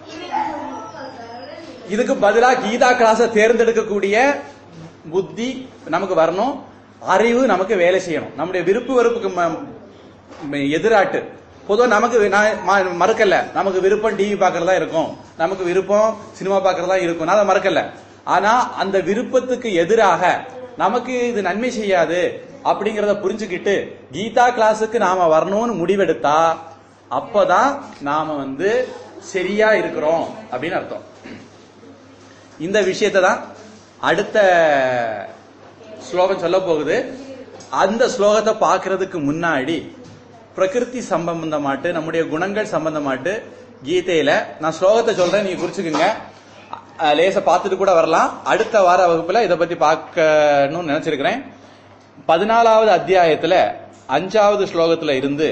இதுக்கு பதிலா கீதா கிளாஸ தேர்ந்தெடுக்கக்கூடிய புத்தி நமக்கு வரணும் அறிவு நமக்கு வேலை செய்யணும் நம்முடைய விருப்பு வெறுப்புக்கு ம- ம- எதிராட்டு பொதுவா நமக்கு நான் ம- மறுக்கல நமக்கு விருப்பம் டிவி பார்க்கறதா இருக்கும் நமக்கு விருப்பம் சினிமா பார்க்கறதா இருக்கும் நான் அதை மறுக்கல ஆனா அந்த விருப்பத்துக்கு எதிராக நமக்கு இது நன்மை செய்யாது அப்படிங்கறத புரிஞ்சுக்கிட்டு கீதா கிளாஸுக்கு நாம வரணும்னு முடிவெடுத்தா அப்பதான் நாம வந்து சரியா இருக்கிறோம் அப்படின்னு அர்த்தம் இந்த விஷயத்தை தான் அடுத்த ஸ்லோகம் சொல்ல போகுது அந்த ஸ்லோகத்தை பார்க்கிறதுக்கு முன்னாடி பிரகிருதி சம்பந்தமாட்டு நம்முடைய குணங்கள் சம்பந்தமாட்டு கீதையில நான் ஸ்லோகத்தை சொல்றேன் நீங்க குறிச்சுக்குங்க அஹ், லேசா பார்த்துட்டு கூட வரலாம் அடுத்த வார வகுப்புல இதை பத்தி பார்க்கணும்னு நினைச்சிருக்கிறேன் பதினாலாவது அத்தியாயத்துல அஞ்சாவது ஸ்லோகத்துல இருந்து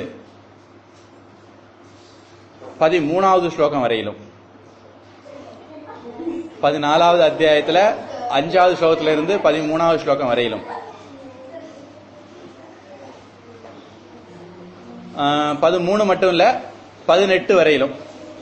பதிமூணாவது ஸ்லோகம் வரையிலும் பதினாலாவது அத்தியாயத்துல அஞ்சாவது ஸ்லோகத்துல இருந்து பதிமூணாவது ஸ்லோகம் வரையிலும் ஆஹ், பதிமூணு மட்டும் இல்ல பதினெட்டு வரையிலும்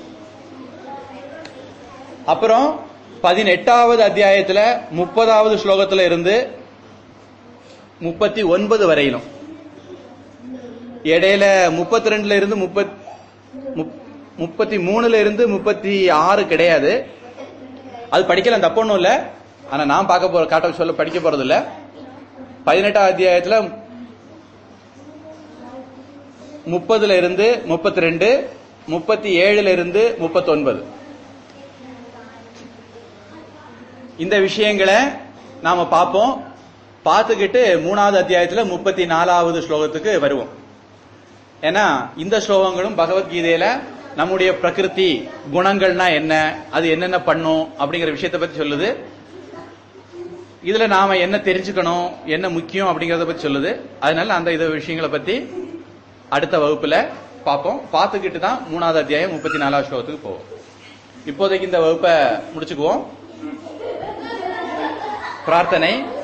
அப்புறம் பதினெட்டாவது அத்தியாயத்துல முப்பதாவது ஸ்லோகத்துல இருந்து முப்பத்தி ஒன்பது வரையிலும் இடையில முப்பத்தி ரெண்டுல இருந்து முப்பத் முப்- முப்பத்தி மூணுல இருந்து முப்பத்தி ஆறு கிடையாது அது படிக்கலாம் தப்பு ஒண்ணும் இல்ல ஆனா நான் பார்க்க போற காட்ட சொல்ல படிக்க போறது இல்ல பதினெட்டாம் அத்தியாயத்துல முப்பதுல இருந்து முப்பத்தி ரெண்டு முப்பத்தி ஏழுல இருந்து முப்பத்தி ஒன்பது இந்த விஷயங்களை நாம பார்ப்போம் பார்த்துக்கிட்டு மூணாவது அத்தியாயத்துல முப்பத்தி நாலாவது ஸ்லோகத்துக்கு வருவோம் ஏன்னா இந்த ஸ்லோகங்களும் பகவத்கீதையில நம்முடைய பிரகிருதி குணங்கள்னா என்ன அது என்னென்ன பண்ணும் அப்படிங்கிற விஷயத்தை பத்தி சொல்லுது இதுல நாம என்ன தெரிஞ்சுக்கணும் என்ன முக்கியம் அப்படிங்கறத பத்தி சொல்லுது அதனால அந்த இது விஷயங்களை பத்தி அடுத்த வகுப்புல பார்ப்போம் பார்த்துக்கிட்டு தான் மூணாவது அத்தியாயம் முப்பத்தி நாலாவது ஸ்லோகத்துக்கு போவோம் இப்போதைக்கு இந்த வகுப்பை முடிச்சுக்குவோம் பிரார்த்தனை